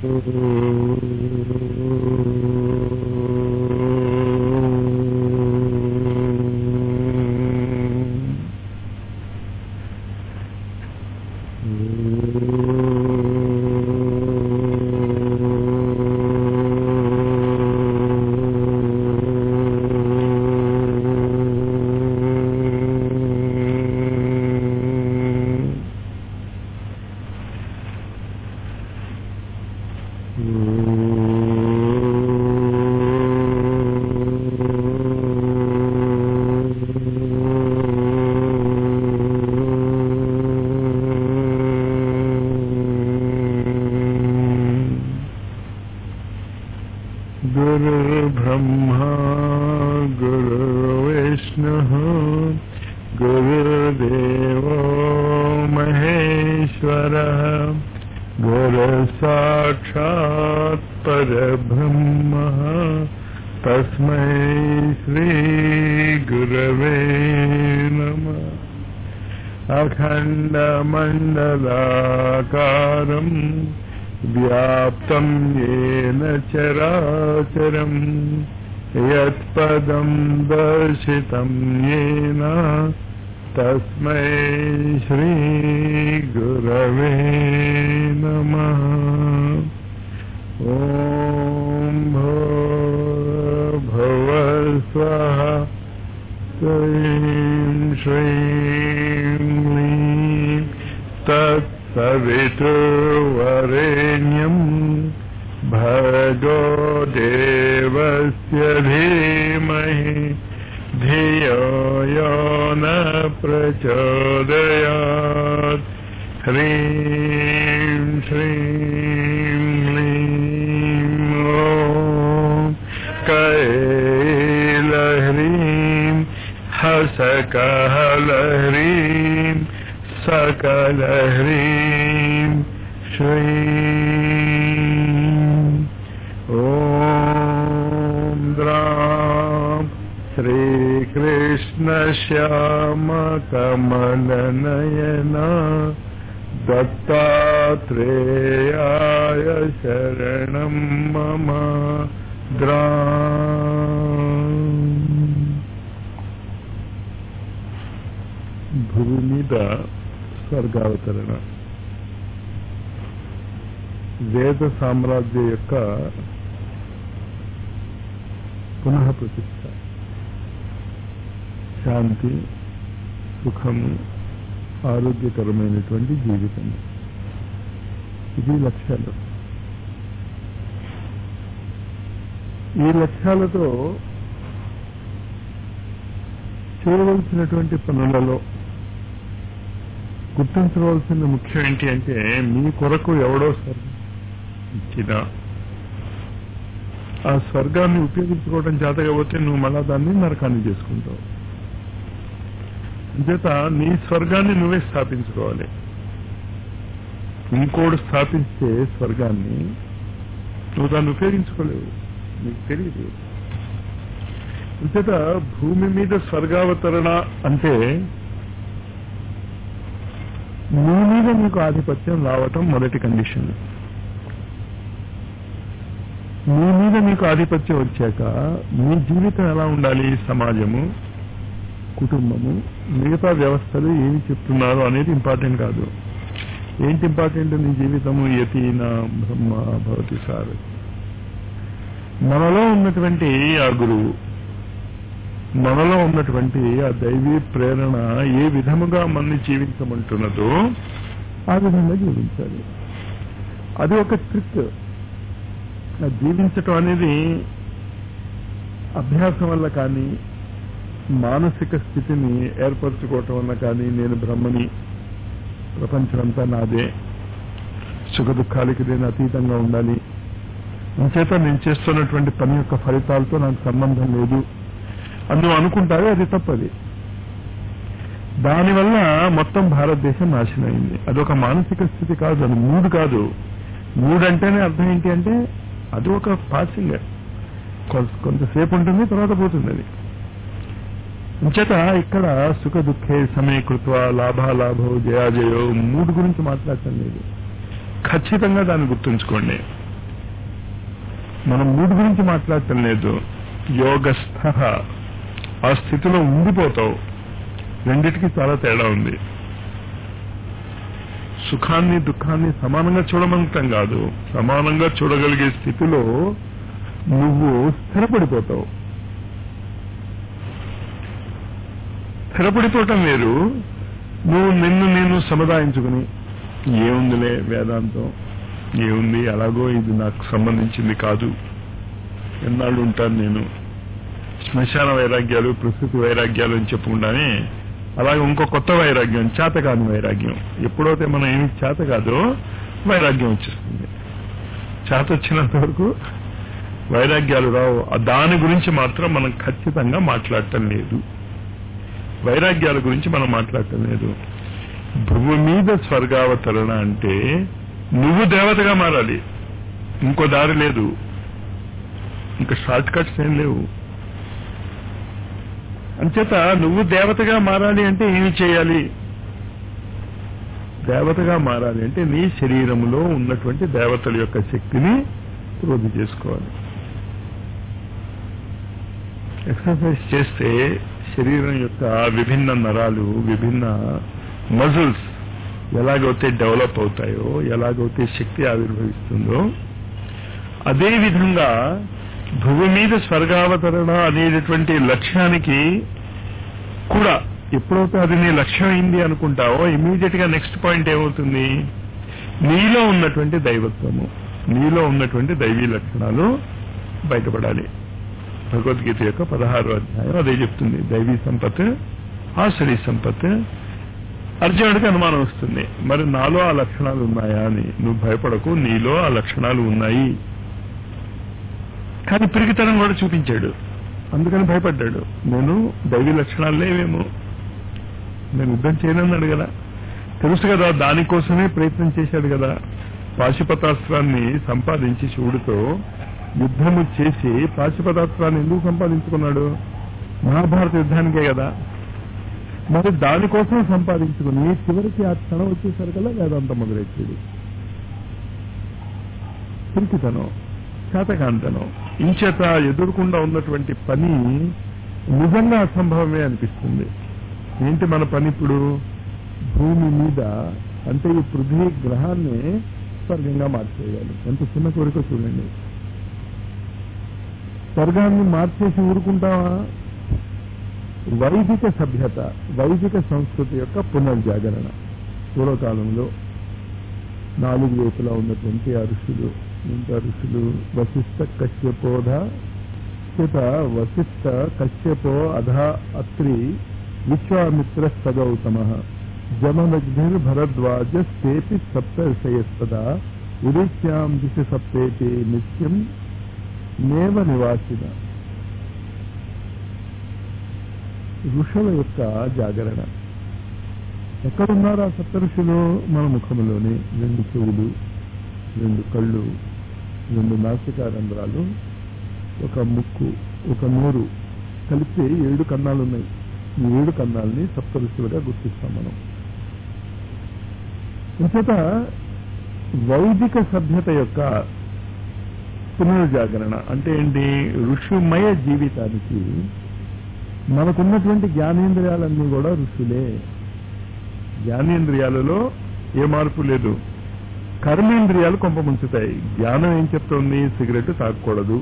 गुरुर्ब्रह्मा गुरुर्विष्णुः गुरुर्देवो महेश्वरः गुरुसाक्षात् परब्रह्मः तस्मै श्रीगुरवे नमः अखण्डमण्डलाकारम् व्याप्तं येन चराचरम् यत्पदं दर्शितं येन तस्मै श्रीगुरवे नमः ॐ भवस्वः श्रीं श्रीं क्लीं तत्सवितुर्वरेण्यम् भर्गो देवस्य धीमहि धियो यो न प्रचोदयात् ह्रीं श्रीं क्लीं ॐ कैलह्रीं हसकहलह्रीं सकलह्रीं श्रीं ॐ द्रां श्रीकृष्णश्यामकमलनयना दत्तात्रेयाय शरणं मम द्रा భూమి మీద స్వర్గావతరణ వేద సామ్రాజ్య యొక్క పునః ప్రతిష్ట శాంతి సుఖము ఆరోగ్యకరమైనటువంటి జీవితం ఇది లక్ష్యాలు ఈ లక్ష్యాలతో చేయవలసినటువంటి పనులలో గుర్తించవలసిన ముఖ్యం ఏంటి అంటే మీ కొరకు ఎవడో స్వర్గం ఇచ్చినా ఆ స్వర్గాన్ని ఉపయోగించుకోవడం చేత కాబట్టి నువ్వు మళ్ళా దాన్ని నరకాన్ని చేసుకుంటావు అంచేత నీ స్వర్గాన్ని నువ్వే స్థాపించుకోవాలి ఇంకోడు స్థాపిస్తే స్వర్గాన్ని నువ్వు దాన్ని ఉపయోగించుకోలేవు నీకు తెలియదు అంచేత భూమి మీద స్వర్గావతరణ అంటే నీ మీద నీకు ఆధిపత్యం రావటం మొదటి కండిషన్ నీ మీద నీకు ఆధిపత్యం వచ్చాక నీ జీవితం ఎలా ఉండాలి సమాజము కుటుంబము మిగతా వ్యవస్థలు ఏమి చెప్తున్నారు అనేది ఇంపార్టెంట్ కాదు ఏంటి ఇంపార్టెంట్ నీ జీవితము యతీన బ్రహ్మ భవతి సార్ మనలో ఉన్నటువంటి ఆ గురువు మనలో ఉన్నటువంటి ఆ దైవీ ప్రేరణ ఏ విధముగా మనని జీవించమంటున్నదో ఆ విధంగా జీవించాలి అది ఒక ట్రిక్ ఆ జీవించటం అనేది అభ్యాసం వల్ల కానీ మానసిక స్థితిని ఏర్పరచుకోవటం వల్ల కానీ నేను బ్రహ్మని ప్రపంచమంతా నాదే సుఖ దుఃఖాలకి నేను అతీతంగా ఉండాలి అంచేత నేను చేస్తున్నటువంటి పని యొక్క ఫలితాలతో నాకు సంబంధం లేదు అని నువ్వు అనుకుంటావే అది తప్పది దానివల్ల మొత్తం భారతదేశం నాశనం అయింది అదొక మానసిక స్థితి కాదు అది మూడు కాదు మూడు అంటేనే అర్థం ఏంటి అంటే అది ఒక పాసింగ్ కొంతసేపు ఉంటుంది తర్వాత పోతుంది అది అంచేత ఇక్కడ సుఖ దుఃఖే సమీకృత్వ లాభాలాభో జయాజయో మూడు గురించి మాట్లాడటం లేదు ఖచ్చితంగా దాన్ని గుర్తుంచుకోండి మనం మూడు గురించి మాట్లాడటం లేదు యోగస్థ ఆ స్థితిలో ఉండిపోతావు రెండిటికి చాలా తేడా ఉంది సుఖాన్ని దుఃఖాన్ని సమానంగా చూడమంటాం కాదు సమానంగా చూడగలిగే స్థితిలో నువ్వు స్థిరపడిపోతావు స్థిరపడిపోవటం వేరు నువ్వు నిన్ను నేను సముదాయించుకుని ఏముందిలే వేదాంతం ఏముంది అలాగో ఇది నాకు సంబంధించింది కాదు ఎన్నాళ్ళు ఉంటాను నేను శ్మశాన వైరాగ్యాలు ప్రకృతి వైరాగ్యాలు అని చెప్పుకుంటానే అలాగే ఇంకో కొత్త వైరాగ్యం చేతకాని వైరాగ్యం ఎప్పుడైతే మనం ఏమి చేత కాదో వైరాగ్యం వచ్చేస్తుంది చేత వచ్చినంత వరకు వైరాగ్యాలు రావు ఆ దాని గురించి మాత్రం మనం ఖచ్చితంగా మాట్లాడటం లేదు వైరాగ్యాల గురించి మనం మాట్లాడటం లేదు భూమి మీద స్వర్గావతరణ అంటే నువ్వు దేవతగా మారాలి ఇంకో దారి లేదు ఇంకా షార్ట్ కట్స్ ఏం లేవు అంచేత నువ్వు దేవతగా మారాలి అంటే ఏమి చేయాలి దేవతగా మారాలి అంటే నీ శరీరంలో ఉన్నటువంటి దేవతల యొక్క శక్తిని వృద్ధి చేసుకోవాలి ఎక్సర్సైజ్ చేస్తే శరీరం యొక్క విభిన్న నరాలు విభిన్న మజిల్స్ ఎలాగైతే డెవలప్ అవుతాయో ఎలాగైతే శక్తి ఆవిర్భవిస్తుందో అదే విధంగా భూమి మీద స్వర్గావతరణ అనేటటువంటి లక్ష్యానికి కూడా ఎప్పుడైతే అది నీ లక్ష్యం అయింది అనుకుంటావో ఇమీడియట్ గా నెక్స్ట్ పాయింట్ ఏమవుతుంది నీలో ఉన్నటువంటి దైవత్వము నీలో ఉన్నటువంటి దైవీ లక్షణాలు బయటపడాలి భగవద్గీత యొక్క పదహారో అధ్యాయం అదే చెప్తుంది దైవీ సంపత్ ఆశ్రయ సంపత్ అర్జునుడికి అనుమానం వస్తుంది మరి నాలో ఆ లక్షణాలు ఉన్నాయా అని నువ్వు భయపడకు నీలో ఆ లక్షణాలు ఉన్నాయి కానీ పిరిగితనం కూడా చూపించాడు అందుకని భయపడ్డాడు నేను దైవీ లక్షణాలు లేవేమో నేను యుద్ధం చేయనన్నాడు కదా తెలుసు కదా దానికోసమే ప్రయత్నం చేశాడు కదా పాశుపతాస్త్రాన్ని సంపాదించి శివుడితో యుద్ధము చేసి పాశుపతాస్త్రాన్ని ఎందుకు సంపాదించుకున్నాడు మహాభారత యుద్ధానికే కదా మరి దానికోసం సంపాదించుకుని చివరికి ఆ క్షణం వచ్చేసరికల్లా వేదాంతం మొదలెచ్చేది పిరికితనం శాతకాంతనం ఇంచేత ఎదురుకుండా ఉన్నటువంటి పని నిజంగా అసంభవమే అనిపిస్తుంది ఏంటి మన పని ఇప్పుడు భూమి మీద అంటే ఈ పృథ్వీ గ్రహాన్ని స్వర్గంగా మార్చేయాలి ఎంత చిన్న కోరిక చూడండి స్వర్గాన్ని మార్చేసి ఊరుకుంటావా వైదిక సభ్యత వైదిక సంస్కృతి యొక్క పునర్జాగరణ పూర్వకాలంలో నాలుగు వైపులా ఉన్నటువంటి ఆ ఋషులు ఇంకా ఋషులు వశిష్ఠ కశ్యపోధ చేత వశిష్ఠ కశ్యపో అధ అత్రి విశ్వామిత్ర సగౌతమ జమనగ్నిర్ భరద్వాజ సేపి సప్త ఋషయస్తదా ఉదిశ్యాం దిశ సప్తేతి నిత్యం నేవ నివాసిన ఋషుల యొక్క జాగరణ ఎక్కడున్నారు ఆ సప్త ఋషులు మన ముఖంలోనే రెండు చెవులు రెండు కళ్ళు రెండు నాసికా రంధ్రాలు ఒక ముక్కు ఒక నోరు కలిపి ఏడు కన్నాలు ఉన్నాయి ఈ ఏడు కన్నాల్ని సప్త ఋషులుగా గుర్తిస్తాం మనం ఇంచేత వైదిక సభ్యత యొక్క పునర్జాగరణ అంటే ఏంటి ఋషిమయ జీవితానికి మనకున్నటువంటి జ్ఞానేంద్రియాలన్నీ కూడా ఋషులే జ్ఞానేంద్రియాలలో ఏ మార్పు లేదు కర్మేంద్రియాలు కొంప ముంచుతాయి జ్ఞానం ఏం చెప్తోంది సిగరెట్ తాగకూడదు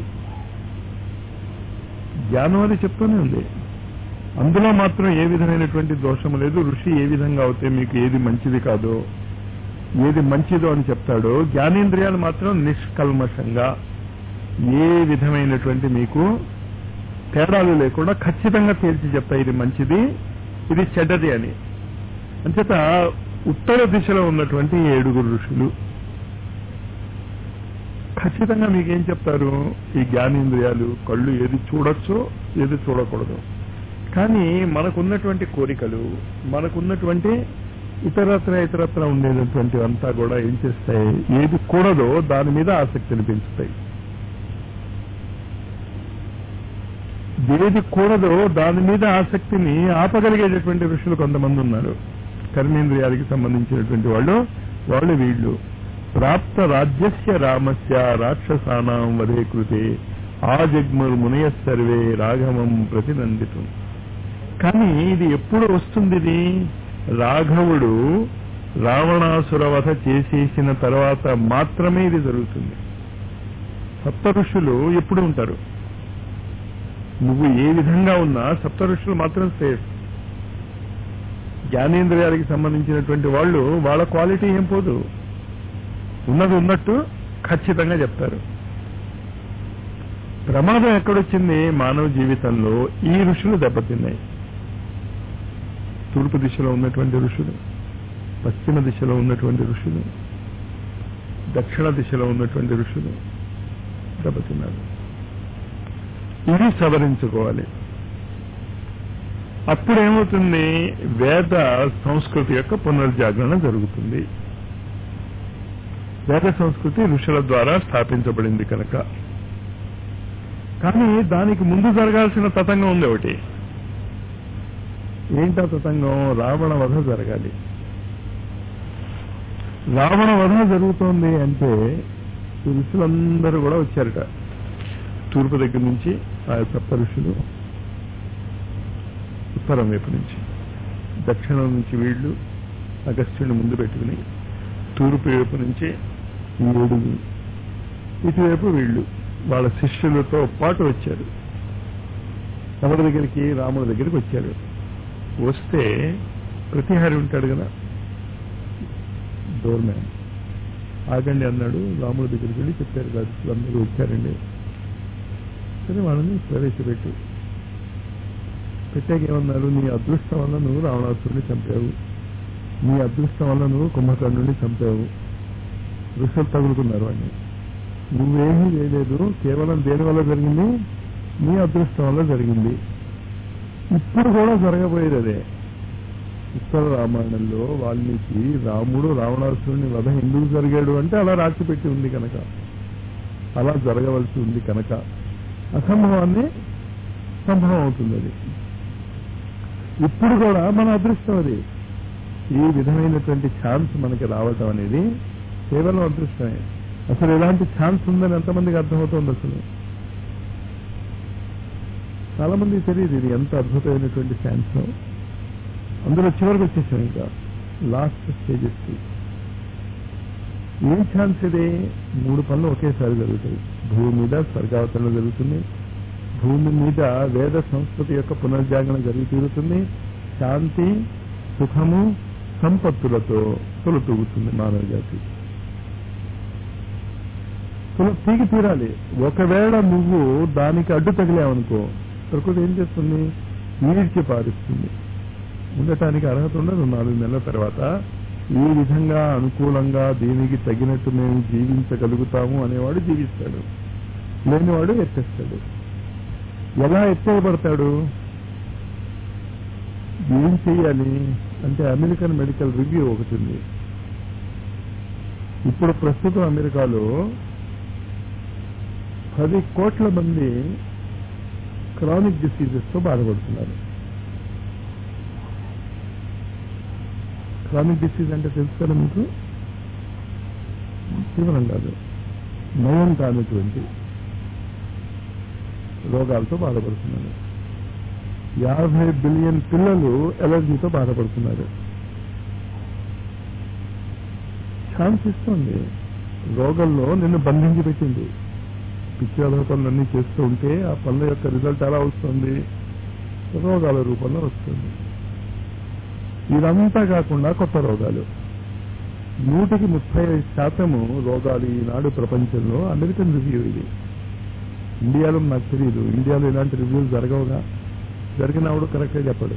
జ్ఞానం అది చెప్తూనే ఉంది అందులో మాత్రం ఏ విధమైనటువంటి దోషం లేదు ఋషి ఏ విధంగా అవుతే మీకు ఏది మంచిది కాదో ఏది మంచిదో అని చెప్తాడో జ్ఞానేంద్రియాలు మాత్రం నిష్కల్మషంగా ఏ విధమైనటువంటి మీకు తేడాలు లేకుండా ఖచ్చితంగా తేల్చి చెప్తాయి ఇది మంచిది ఇది చెడ్డది అని అంచేత ఉత్తర దిశలో ఉన్నటువంటి ఏడుగురు ఋషులు ఖచ్చితంగా మీకేం చెప్తారు ఈ జ్ఞానేంద్రియాలు కళ్ళు ఏది చూడొచ్చో ఏది చూడకూడదు కానీ మనకున్నటువంటి కోరికలు మనకున్నటువంటి ఇతరత్ర ఇతరత్ర ఉండేటటువంటి అంతా కూడా ఏం చేస్తాయి ఏది కూడదో దాని మీద ఆసక్తిని పెంచుతాయి ఏది కూడదో దాని మీద ఆసక్తిని ఆపగలిగేటటువంటి ఋషులు కొంతమంది ఉన్నారు కర్మేంద్రియాలకి సంబంధించినటువంటి వాళ్ళు వాళ్ళు వీళ్ళు ప్రాప్త రాజ్యస్య రామస్య రాక్షసానాం వదే కృతే ఆ జగ్ముర్ మునయ సర్వే రాఘవం ప్రతినందితం కానీ ఇది ఎప్పుడు వస్తుంది ఇది రాఘవుడు రావణాసుర వధ చేసేసిన తర్వాత మాత్రమే ఇది జరుగుతుంది సప్త ఋషులు ఎప్పుడు ఉంటారు నువ్వు ఏ విధంగా ఉన్నా సప్త ఋషులు మాత్రం సేఫ్ జ్ఞానేంద్రియాలకి సంబంధించినటువంటి వాళ్ళు వాళ్ళ క్వాలిటీ ఏం పోదు ఉన్నది ఉన్నట్టు ఖచ్చితంగా చెప్తారు ప్రమాదం ఎక్కడొచ్చింది మానవ జీవితంలో ఈ ఋషులు దెబ్బతిన్నాయి తూర్పు దిశలో ఉన్నటువంటి ఋషులు పశ్చిమ దిశలో ఉన్నటువంటి ఋషులు దక్షిణ దిశలో ఉన్నటువంటి ఋషులు దెబ్బతిన్నారు ఇది సవరించుకోవాలి అప్పుడేమవుతుంది వేద సంస్కృతి యొక్క పునర్జాగరణ జరుగుతుంది వేద సంస్కృతి ఋషుల ద్వారా స్థాపించబడింది కనుక కానీ దానికి ముందు జరగాల్సిన తతంగం ఉంది ఒకటి ఏంటా తతంగం రావణ వధ జరగాలి రావణ వధ జరుగుతోంది అంటే ఈ ఋషులందరూ కూడా వచ్చారట తూర్పు దగ్గర నుంచి ఆ సప్త ఋషులు ఉత్తరం వైపు నుంచి దక్షిణం నుంచి వీళ్ళు అగస్త్యుని ముందు పెట్టుకుని తూర్పు వైపు నుంచి ఈ ఏడుగురు ఇటువైపు వీళ్ళు వాళ్ళ శిష్యులతో పాటు వచ్చారు ఎవరి దగ్గరికి రాముడి దగ్గరికి వచ్చారు వస్తే ప్రతిహారి ఉంటాడు కదా డోర్ మ్యాన్ ఆగండి అన్నాడు రాముడి దగ్గరికి వెళ్ళి చెప్పారు కాదు అందరూ వచ్చారండి సరే వాళ్ళని ప్రవేశపెట్టు పెట్టాక ఏమన్నారు నీ అదృష్టం వల్ల నువ్వు రావణాసురుని చంపావు నీ అదృష్టం వల్ల నువ్వు కుంభకర్ణుని చంపావు ఋషులు తగులుకున్నారు వాడిని నువ్వేమీ చేయలేదు కేవలం దేని వల్ల జరిగింది నీ అదృష్టం వల్ల జరిగింది ఇప్పుడు కూడా జరగబోయేది అదే ఉత్తర రామాయణంలో వాల్మీకి రాముడు రావణాసురుని వధ ఎందుకు జరిగాడు అంటే అలా రాసిపెట్టి ఉంది కనుక అలా జరగవలసి ఉంది కనుక అసంభవాన్ని సంభవం అవుతుంది అది ఇప్పుడు కూడా మన అదృష్టం అది ఈ విధమైనటువంటి ఛాన్స్ మనకి రావటం అనేది కేవలం అదృష్టమే అసలు ఎలాంటి ఛాన్స్ ఉందని ఎంతమందికి అర్థమవుతుంది అసలు చాలా మందికి తెలియదు ఇది ఎంత అద్భుతమైనటువంటి ఛాన్స్ అందులో చివరికి వచ్చేసాం ఇంకా లాస్ట్ స్టేజెస్ కి ఏం ఛాన్స్ ఇది మూడు పనులు ఒకేసారి జరుగుతాయి భూమి మీద స్వర్గావతరణ జరుగుతుంది భూమి మీద వేద సంస్కృతి యొక్క పునర్జాగరణ జరిగి తీరుతుంది శాంతి సుఖము సంపత్తులతో తొలతూగుతుంది మానవ జాతి తీగి తీరాలి ఒకవేళ నువ్వు దానికి అడ్డు తగిలావనుకో ప్రకృతి ఏం చేస్తుంది ఈడ్చి పారిస్తుంది ఉండటానికి అర్హత ఉండదు నాలుగు నెలల తర్వాత ఈ విధంగా అనుకూలంగా దీనికి తగినట్టు మేము జీవించగలుగుతాము అనేవాడు జీవిస్తాడు లేనివాడు ఎత్తేస్తాడు ఎలా ఎత్తేయబడతాడు ఏం చెయ్యాలి అంటే అమెరికన్ మెడికల్ రివ్యూ ఒకటి ఉంది ఇప్పుడు ప్రస్తుతం అమెరికాలో పది కోట్ల మంది క్రానిక్ డిసీజెస్ తో బాధపడుతున్నారు క్రానిక్ డిసీజ్ అంటే తెలుసు కదా మీకు తీవ్రం కాదు నయం కానటువంటి రోగాలతో బాధపడుతున్నారు యాభై బిలియన్ పిల్లలు ఎలర్జీతో బాధపడుతున్నారు ఛాన్స్ ఇస్తుంది రోగంలో నిన్ను బంధించి పెట్టింది పిచ్చి అదవ పనులన్నీ చేస్తూ ఉంటే ఆ పనుల యొక్క రిజల్ట్ ఎలా వస్తుంది రోగాల రూపంలో వస్తుంది ఇదంతా కాకుండా కొత్త రోగాలు నూటికి ముప్పై శాతము రోగాలు ఈనాడు ప్రపంచంలో అమెరికన్ రివ్యూ ఇది ఇండియాలో నాకు తెలియదు ఇండియాలో ఇలాంటి రివ్యూలు జరగవుగా జరిగినప్పుడు కరెక్ట్గా చెప్పడు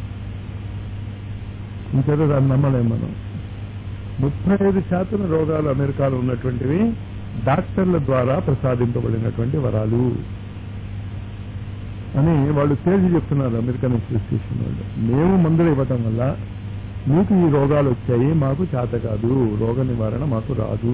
ఇంకేదో దాన్ని నమ్మలేం మనం ముప్పై ఐదు శాతం రోగాలు అమెరికాలో ఉన్నటువంటివి డాక్టర్ల ద్వారా ప్రసాదింపబడినటువంటి వరాలు అని వాళ్ళు తేల్చి చెప్తున్నారు అమెరికన్ అసోసియేషన్ వాళ్ళు మేము మందులు ఇవ్వటం వల్ల మీకు ఈ రోగాలు వచ్చాయి మాకు చేత కాదు రోగ నివారణ మాకు రాదు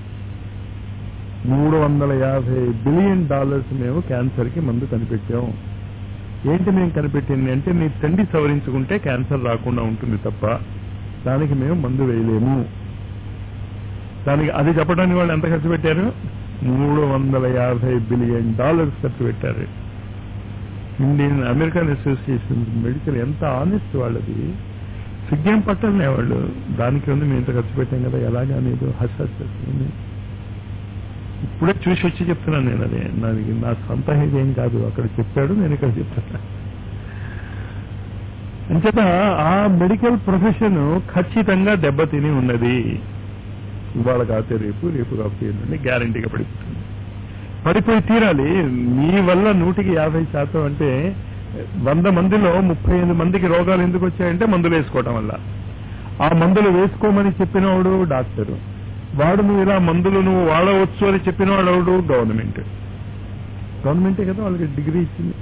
మూడు వందల యాభై బిలియన్ డాలర్స్ మేము క్యాన్సర్ కి మందు కనిపెట్టాం ఏంటి మేము కనిపెట్టింది అంటే నీ తండ్రి సవరించుకుంటే క్యాన్సర్ రాకుండా ఉంటుంది తప్ప దానికి మేము మందు వేయలేము దానికి అది చెప్పడానికి వాళ్ళు ఎంత ఖర్చు పెట్టారు మూడు వందల యాభై బిలియన్ డాలర్స్ ఖర్చు పెట్టారు ఇండియన్ అమెరికన్ అసోసియేషన్ మెడికల్ ఎంత ఆనెస్ట్ వాళ్ళది సిగ్గేం పట్టలే వాళ్ళు దానికి ఉంది మేము ఇంత ఖర్చు పెట్టాం కదా ఎలాగా అనేది హస్ హస్ హస్ ఉంది. ఇప్పుడే చూసి వచ్చి చెప్తున్నాను నేను అదే నాది నా సొంత ఏం కాదు అక్కడ చెప్పాడు నేను ఇక్కడ చెప్తున్నా అంచేత ఆ మెడికల్ ప్రొఫెషన్ ఖచ్చితంగా దెబ్బతిని ఉన్నది ఇవాళ కాకపోతే రేపు రేపు కాకపోతే ఎల్లుండి గ్యారంటీగా పడిపోతుంది పడిపోయి తీరాలి మీ వల్ల నూటికి యాభై శాతం అంటే వంద మందిలో ముప్పై ఎనిమిది మందికి రోగాలు ఎందుకు వచ్చాయంటే మందులు వేసుకోవటం వల్ల ఆ మందులు వేసుకోమని చెప్పినవాడు డాక్టరు వాడు నువ్వు ఇలా మందులు నువ్వు వాడవచ్చు అని చెప్పినవాడు ఎవడు గవర్నమెంట్ గవర్నమెంటే కదా వాళ్ళకి డిగ్రీ ఇచ్చింది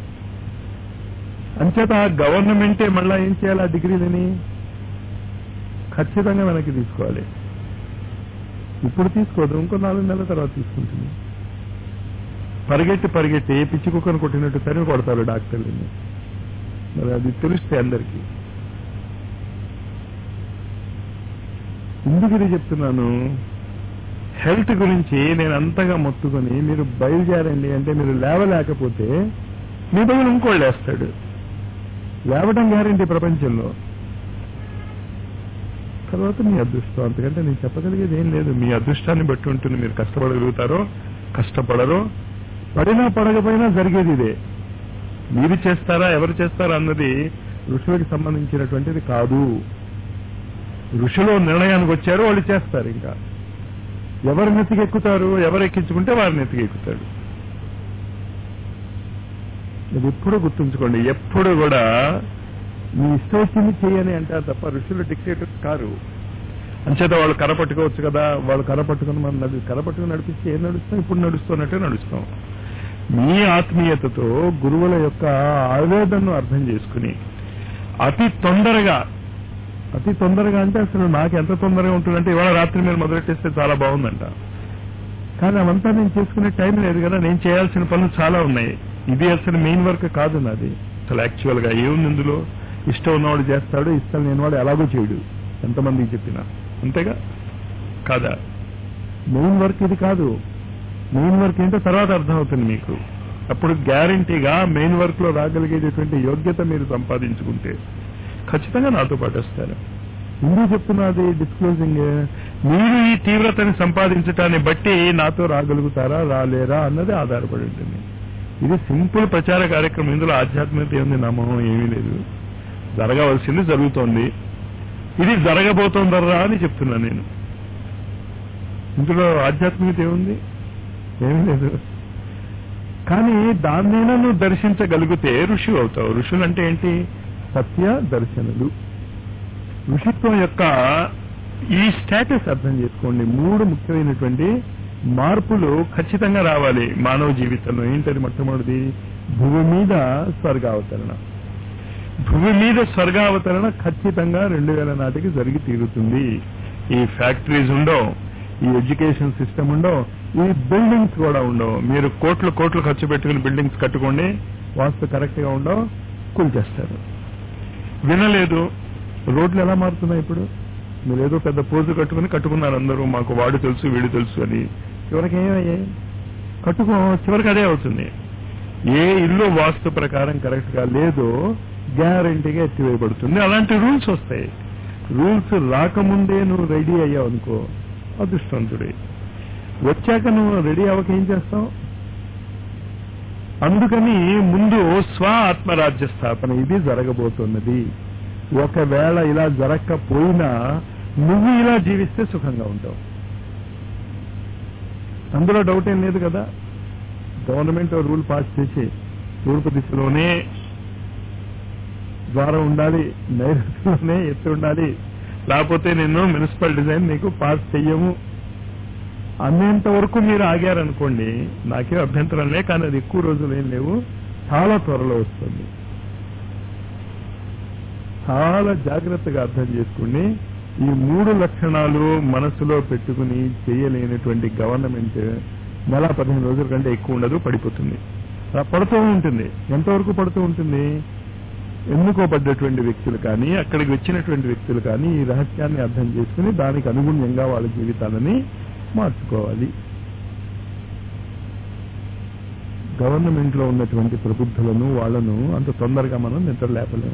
అంచేత ఆ గవర్నమెంటే మళ్ళా ఏం చేయాలి ఆ డిగ్రీలని ఖచ్చితంగా వెనక్కి తీసుకోవాలి ఇప్పుడు తీసుకోదు ఇంకో నాలుగు నెలల తర్వాత తీసుకుంటుంది పరిగెట్టి పరిగెట్టి ఏ పిచ్చి కుక్కను కొట్టినట్టు తరిమి కొడతారు డాక్టర్లని మరి అది తెలుస్తే అందరికీ ఎందుకు ఇది చెప్తున్నాను హెల్త్ గురించి నేను అంతగా మొత్తుకొని మీరు బయలుదేరండి అంటే మీరు లేవలేకపోతే మీ బదులు ఇంకోళ్ళు వేస్తాడు లేవడం గ్యారంటీ ప్రపంచంలో తర్వాత మీ అదృష్టం అంతకంటే నేను చెప్పగలిగేది ఏం లేదు మీ అదృష్టాన్ని బట్టి ఉంటుంది మీరు కష్టపడగలుగుతారో కష్టపడరో పడినా పడకపోయినా జరిగేది ఇదే మీరు చేస్తారా ఎవరు చేస్తారా అన్నది ఋషులకు సంబంధించినటువంటిది కాదు ఋషులు నిర్ణయానికి వచ్చారు వాళ్ళు చేస్తారు ఇంకా ఎవరు నెత్తికెక్కుతారు ఎవరు ఎక్కించుకుంటే వారు నెత్తికెక్కుతాడు ఇది ఎప్పుడూ గుర్తుంచుకోండి ఎప్పుడు కూడా మీ ఇష్టం వచ్చింది చేయని అంటారు తప్ప ఋషులు డిక్టేటర్స్ కారు అంచేత వాళ్ళు కరపట్టుకోవచ్చు కదా వాళ్ళు కరపట్టుకుని మనం నడి కరపట్టుకుని నడిపిస్తే ఏం నడుస్తాం ఇప్పుడు నడుస్తున్నట్టే నడుస్తాం మీ ఆత్మీయతతో గురువుల యొక్క ఆవేదనను అర్థం చేసుకుని అతి తొందరగా అతి తొందరగా అంటే అసలు నాకు ఎంత తొందరగా ఉంటుందంటే ఇవాళ రాత్రి మీరు మొదలెట్టేస్తే చాలా బాగుందంట కానీ అవంతా నేను చేసుకునే టైం లేదు కదా నేను చేయాల్సిన పనులు చాలా ఉన్నాయి ఇది అసలు మెయిన్ వర్క్ కాదు నాది అసలు యాక్చువల్ గా ఏముంది ఇందులో ఇష్టం ఉన్నవాడు చేస్తాడు ఇష్టం లేనివాడు ఎలాగో చేయడు ఎంతమందికి చెప్పినా అంతేగా కాదా మెయిన్ వర్క్ ఇది కాదు మెయిన్ వర్క్ ఏంటో తర్వాత అర్థమవుతుంది మీకు అప్పుడు గ్యారంటీగా మెయిన్ వర్క్ లో రాగలిగేటటువంటి యోగ్యత మీరు సంపాదించుకుంటే ఖచ్చితంగా నాతో పాటు వస్తారు ఎందుకు చెప్తున్నది డిస్క్లోజింగ్ మీరు ఈ తీవ్రతని సంపాదించటాన్ని బట్టి నాతో రాగలుగుతారా రాలేరా అన్నది ఆధారపడి ఉంటుంది ఇది సింపుల్ ప్రచార కార్యక్రమం ఇందులో ఆధ్యాత్మికత ఏముంది నమ్మకం ఏమీ లేదు జరగవలసింది జరుగుతోంది ఇది జరగబోతోందర్రా అని చెప్తున్నాను నేను ఇందులో ఆధ్యాత్మికత ఏముంది ఏమీ లేదు కానీ దాన్నైనా నువ్వు దర్శించగలిగితే ఋషి అవుతావు ఋషులు అంటే ఏంటి సత్య దర్శనులు ఋషిత్వం యొక్క ఈ స్టేటస్ అర్థం చేసుకోండి మూడు ముఖ్యమైనటువంటి మార్పులు ఖచ్చితంగా రావాలి మానవ జీవితంలో ఏంటది మొట్టమొదటిది భూమి మీద స్వర్గావతరణ భూమి మీద స్వర్గావతరణ ఖచ్చితంగా రెండు వేల నాటికి జరిగి తీరుతుంది ఈ ఫ్యాక్టరీస్ ఉండవు ఈ ఎడ్యుకేషన్ సిస్టమ్ ఉండవు ఈ బిల్డింగ్స్ కూడా ఉండవు మీరు కోట్లు కోట్లు ఖర్చు పెట్టుకుని బిల్డింగ్స్ కట్టుకోండి వాస్తు కరెక్ట్ గా ఉండవు కూల్చేస్తారు వినలేదు రోడ్లు ఎలా మారుతున్నాయి ఇప్పుడు మీరు ఏదో పెద్ద పోజు కట్టుకుని కట్టుకున్నారు అందరూ మాకు వాడు తెలుసు వీడు తెలుసు అని చివరికి ఏమయ్యాయి కట్టుకో చివరికి అదే అవుతుంది ఏ ఇల్లు వాస్తు ప్రకారం కరెక్ట్ గా లేదో గ్యారంటీగా ఎత్తివేయబడుతుంది అలాంటి రూల్స్ వస్తాయి రూల్స్ రాకముందే నువ్వు రెడీ అయ్యావు అనుకో అదృష్టవంతుడే వచ్చాక నువ్వు రెడీ అవ్వక ఏం చేస్తావు అందుకని ముందు స్వ ఆత్మరాజ్య స్థాపన ఇది జరగబోతున్నది ఒకవేళ ఇలా జరగకపోయినా నువ్వు ఇలా జీవిస్తే సుఖంగా ఉంటావు అందులో డౌట్ ఏం లేదు కదా గవర్నమెంట్ రూల్ పాస్ చేసి తూర్పు దిశలోనే ద్వారం ఉండాలి నైరుతిలోనే ఎత్తు ఉండాలి లేకపోతే నేను మున్సిపల్ డిజైన్ నీకు పాస్ చెయ్యము అనేంత వరకు మీరు ఆగారనుకోండి నాకే అభ్యంతరం లే కానీ అది ఎక్కువ రోజులు ఏం లేవు చాలా త్వరలో వస్తుంది చాలా జాగ్రత్తగా అర్థం చేసుకోండి ఈ మూడు లక్షణాలు మనసులో పెట్టుకుని చేయలేనటువంటి గవర్నమెంట్ నెల పదిహేను రోజుల కంటే ఎక్కువ ఉండదు పడిపోతుంది అలా పడుతూ ఉంటుంది ఎంతవరకు పడుతూ ఉంటుంది ఎన్నుకోబడ్డటువంటి వ్యక్తులు కానీ అక్కడికి వచ్చినటువంటి వ్యక్తులు కానీ ఈ రహస్యాన్ని అర్థం చేసుకుని దానికి అనుగుణ్యంగా వాళ్ళ జీవితాలని మార్చుకోవాలి గవర్నమెంట్ లో ఉన్నటువంటి ప్రబుద్ధులను వాళ్ళను అంత తొందరగా మనం నిద్ర లేపలేము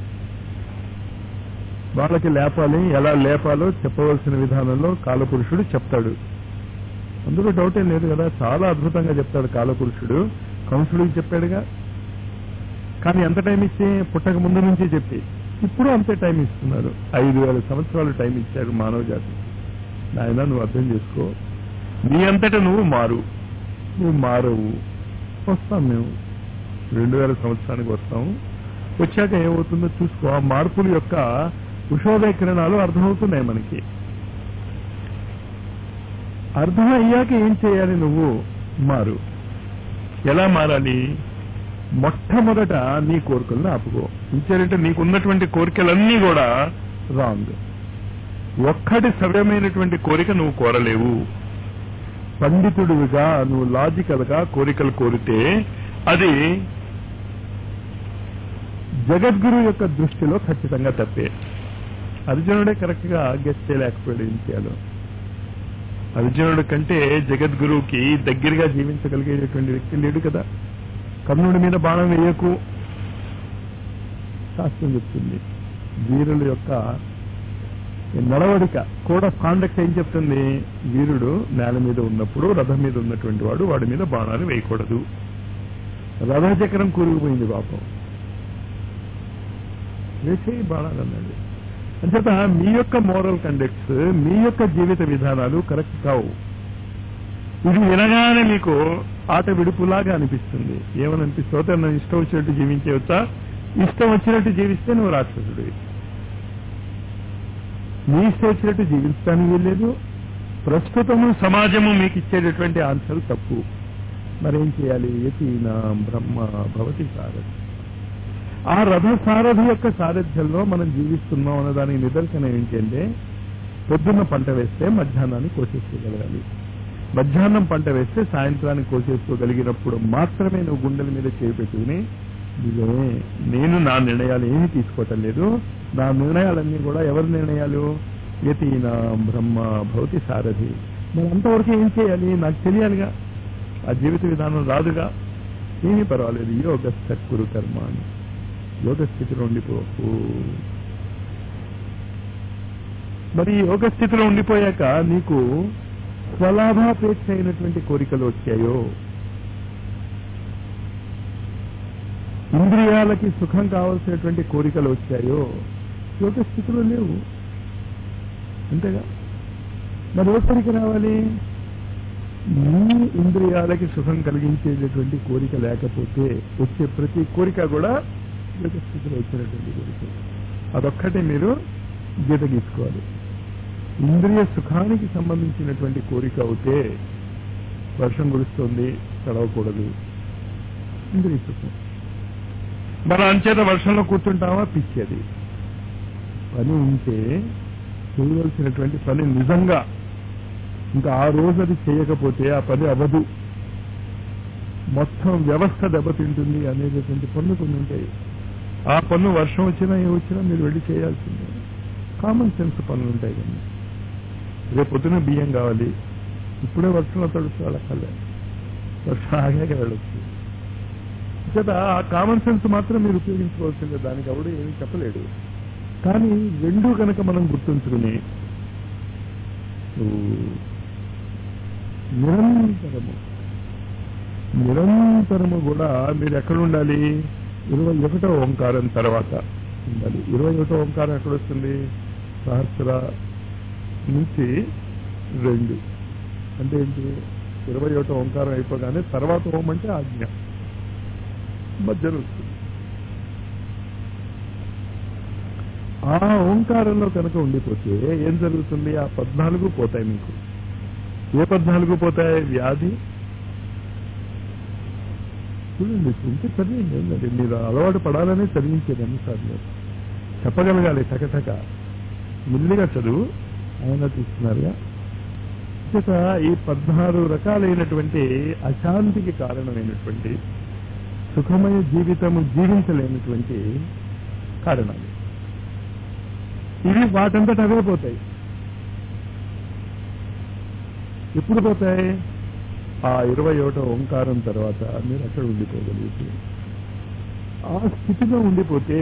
వాళ్ళకి లేపాలి ఎలా లేపాలో చెప్పవలసిన విధానంలో కాలపురుషుడు చెప్తాడు అందులో డౌట్ ఏం లేదు కదా చాలా అద్భుతంగా చెప్తాడు కాలపురుషుడు కంసుడికి చెప్పాడుగా కానీ ఎంత టైం ఇచ్చి పుట్టక ముందు నుంచి చెప్పి ఇప్పుడు అంతే టైం ఇస్తున్నారు ఐదు వేల సంవత్సరాలు టైం ఇచ్చారు మానవ జాతి నాయన నువ్వు అర్థం చేసుకో నీ అంతటా నువ్వు మారు నువ్వు మారవు వస్తాం మేము రెండు వేల సంవత్సరానికి వస్తాము వచ్చాక ఏమవుతుందో చూసుకో ఆ మార్పుల యొక్క ఉషోదయ కిరణాలు అర్థమవుతున్నాయి మనకి అర్థం అయ్యాక ఏం చేయాలి నువ్వు మారు ఎలా మారాలి మొట్టమొదట నీ కోరికలను ఆపుకో ఇచ్చారంటే నీకున్నటువంటి కోరికలన్నీ కూడా రాంగ్ ఒక్కటి సవ్యమైనటువంటి కోరిక నువ్వు కోరలేవు పండితుడివిగా నువ్వు లాజికల్ గా కోరికలు కోరితే అది జగద్గురు యొక్క దృష్టిలో ఖచ్చితంగా తప్పే అర్జునుడే కరెక్ట్ గా గెస్ట్ చేయలేకపోయాడు ఏం చేయాలో అర్జునుడి కంటే జగద్గురువుకి దగ్గరగా జీవించగలిగేటటువంటి వ్యక్తి లేడు కదా కర్ణుడి మీద బాణం వేయకు శాస్త్రం చెప్తుంది వీరుల యొక్క నడవడిక కోడ్ ఆఫ్ కాండక్ట్ ఏం చెప్తుంది వీరుడు నేల మీద ఉన్నప్పుడు రథం మీద ఉన్నటువంటి వాడు వాడి మీద బాణాలు వేయకూడదు రథచక్రం కూరుకుపోయింది పాపం వేసేయి బాణాలు అన్నాడు అంచేత మీ యొక్క మోరల్ కండక్ట్స్ మీ యొక్క జీవిత విధానాలు కరెక్ట్ కావు ఇది వినగానే మీకు ఆట విడుపులాగా అనిపిస్తుంది ఏమని అనిపిస్తుందో నన్ను ఇష్టం వచ్చినట్టు జీవించవచ్చా ఇష్టం వచ్చినట్టు జీవిస్తే నువ్వు రాక్షసుడివి నీ ఇష్టం వచ్చినట్టు జీవించడానికి వీల్లేదు ప్రస్తుతము సమాజము మీకు ఇచ్చేటటువంటి ఆన్సర్ తప్పు మరేం చేయాలి యతీనా బ్రహ్మ భవతి సారథి ఆ రథ సారథి యొక్క సారథ్యంలో మనం జీవిస్తున్నాం అన్న దానికి నిదర్శనం ఏంటంటే పొద్దున్న పంట వేస్తే మధ్యాహ్నాన్ని కోసేసుకోగలగాలి మధ్యాహ్నం పంట వేస్తే సాయంత్రానికి కోసేసుకోగలిగినప్పుడు మాత్రమే నువ్వు గుండెల మీద చేయి పెట్టుకుని నిజమే నేను నా నిర్ణయాలు ఏమీ తీసుకోవటం లేదు నా నిర్ణయాలన్నీ కూడా ఎవరి నిర్ణయాలు యతీన బ్రహ్మ భౌతి సారథి మరి అంతవరకు ఏం చేయాలి నాకు తెలియాలిగా ఆ జీవిత విధానం రాదుగా ఏమీ పర్వాలేదు యోగ సత్కురు కర్మ అని యోగ స్థితిలో ఉండిపోకు మరి యోగ స్థితిలో ఉండిపోయాక నీకు స్వలాభాపేక్ష అయినటువంటి కోరికలు వచ్చాయో ఇంద్రియాలకి సుఖం కావాల్సినటువంటి కోరికలు వచ్చాయో యోగ స్థితిలో లేవు అంతేగా మరి ఏ కోరిక రావాలి నీ ఇంద్రియాలకి సుఖం కలిగించేటటువంటి కోరిక లేకపోతే వచ్చే ప్రతి కోరిక కూడా యోగ స్థితిలో వచ్చినటువంటి కోరిక అదొక్కటే మీరు గీత గీసుకోవాలి ఇంద్రియ సుఖానికి సంబంధించినటువంటి కోరిక అవుతే వర్షం కురుస్తుంది తడవకూడదు ఇంద్రియ సుఖం మన అంచేత వర్షంలో కూర్చుంటామా పిచ్చేది పని ఉంటే చేయవలసినటువంటి పని నిజంగా ఇంకా ఆ రోజు అది చేయకపోతే ఆ పని అవ్వదు మొత్తం వ్యవస్థ దెబ్బతింటుంది అనేటటువంటి పనులు కొన్ని ఉంటాయి ఆ పన్ను వర్షం వచ్చినా ఏ వచ్చినా మీరు వెళ్ళి చేయాల్సిందే కామన్ సెన్స్ పనులు ఉంటాయి కానీ రేపు పొద్దున బియ్యం కావాలి ఇప్పుడే వర్షంలో తడుస్తూ వెళ్ళక్కర్లే వర్షం ఆగాక వెళ్ళొచ్చు చేత ఆ కామన్ సెన్స్ మాత్రం మీరు ఉపయోగించుకోవాల్సిందే దానికి ఎవడు ఏమీ చెప్పలేడు కానీ రెండు కనుక మనం గుర్తుంచుకుని నిరంతరము నిరంతరము కూడా మీరు ఎక్కడ ఉండాలి ఇరవై ఒకటో ఓంకారం తర్వాత ఉండాలి ఇరవై ఒకటో ఓంకారం ఎక్కడ వస్తుంది సహస్ర నుంచి రెండు అంటే ఏంటి ఇరవై ఒకటో ఓంకారం అయిపోగానే తర్వాత ఓం అంటే ఆజ్ఞ మధ్యలో వస్తుంది ఆ ఓంకారంలో కనుక ఉండిపోతే ఏం జరుగుతుంది ఆ పద్నాలుగు పోతాయి మీకు ఏ పద్నాలుగు పోతాయి వ్యాధి చూడండి ఇంకే చదివింది ఏంటంటే మీరు అలవాటు పడాలనే చదివించేది అన్నిసార్లు చెప్పగలగాలి టకటక మెల్లిగా చదువు ఆయన తీసుకున్నారుగా చేత ఈ పద్నారు రకాలైనటువంటి అశాంతికి కారణమైనటువంటి సుఖమయ జీవితము జీవించలేనటువంటి కారణాలు ఇవి వాటంతట అవే పోతాయి ఎప్పుడు పోతాయి ఆ ఇరవై ఒకటో ఓంకారం తర్వాత మీరు అక్కడ ఉండిపోగలిగితే ఆ స్థితిలో ఉండిపోతే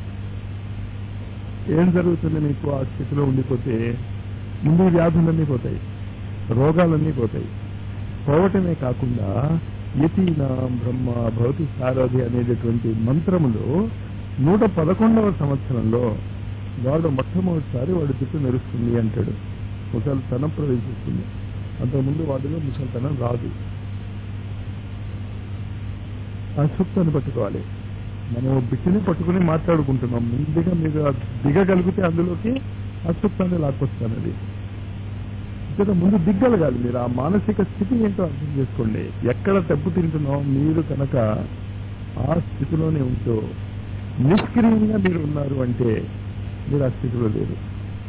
ఏం జరుగుతుంది మీకు ఆ స్థితిలో ఉండిపోతే ముందు ఈ వ్యాధులన్నీ పోతాయి రోగాలన్నీ పోతాయి పోవటమే కాకుండా యతీనా బ్రహ్మ భౌతి సారథి అనేటటువంటి మంత్రములో నూట పదకొండవ సంవత్సరంలో వాడు మొట్టమొదటిసారి వాడి జుట్టు మెరుస్తుంది అంటాడు ముసలితనం ప్రవేశిస్తుంది అంతకుముందు వాడిలో ముసలితనం రాదు ఆ సుప్తని పట్టుకోవాలి మనం బిడ్డని పట్టుకుని మాట్లాడుకుంటున్నాం ముందుగా మీరు ఆ దిగగలిగితే అందులోకి అసుప్తాన్ని లాక్కొస్తానది ఇక్కడ ముందు దిగ్గలగాలి మీరు ఆ మానసిక స్థితి ఏంటో అర్థం చేసుకోండి ఎక్కడ దెబ్బతింటున్నాం మీరు కనుక ఆ స్థితిలోనే ఉంటూ నిష్క్రియంగా మీరు ఉన్నారు అంటే మీరు ఆ స్థితిలో లేరు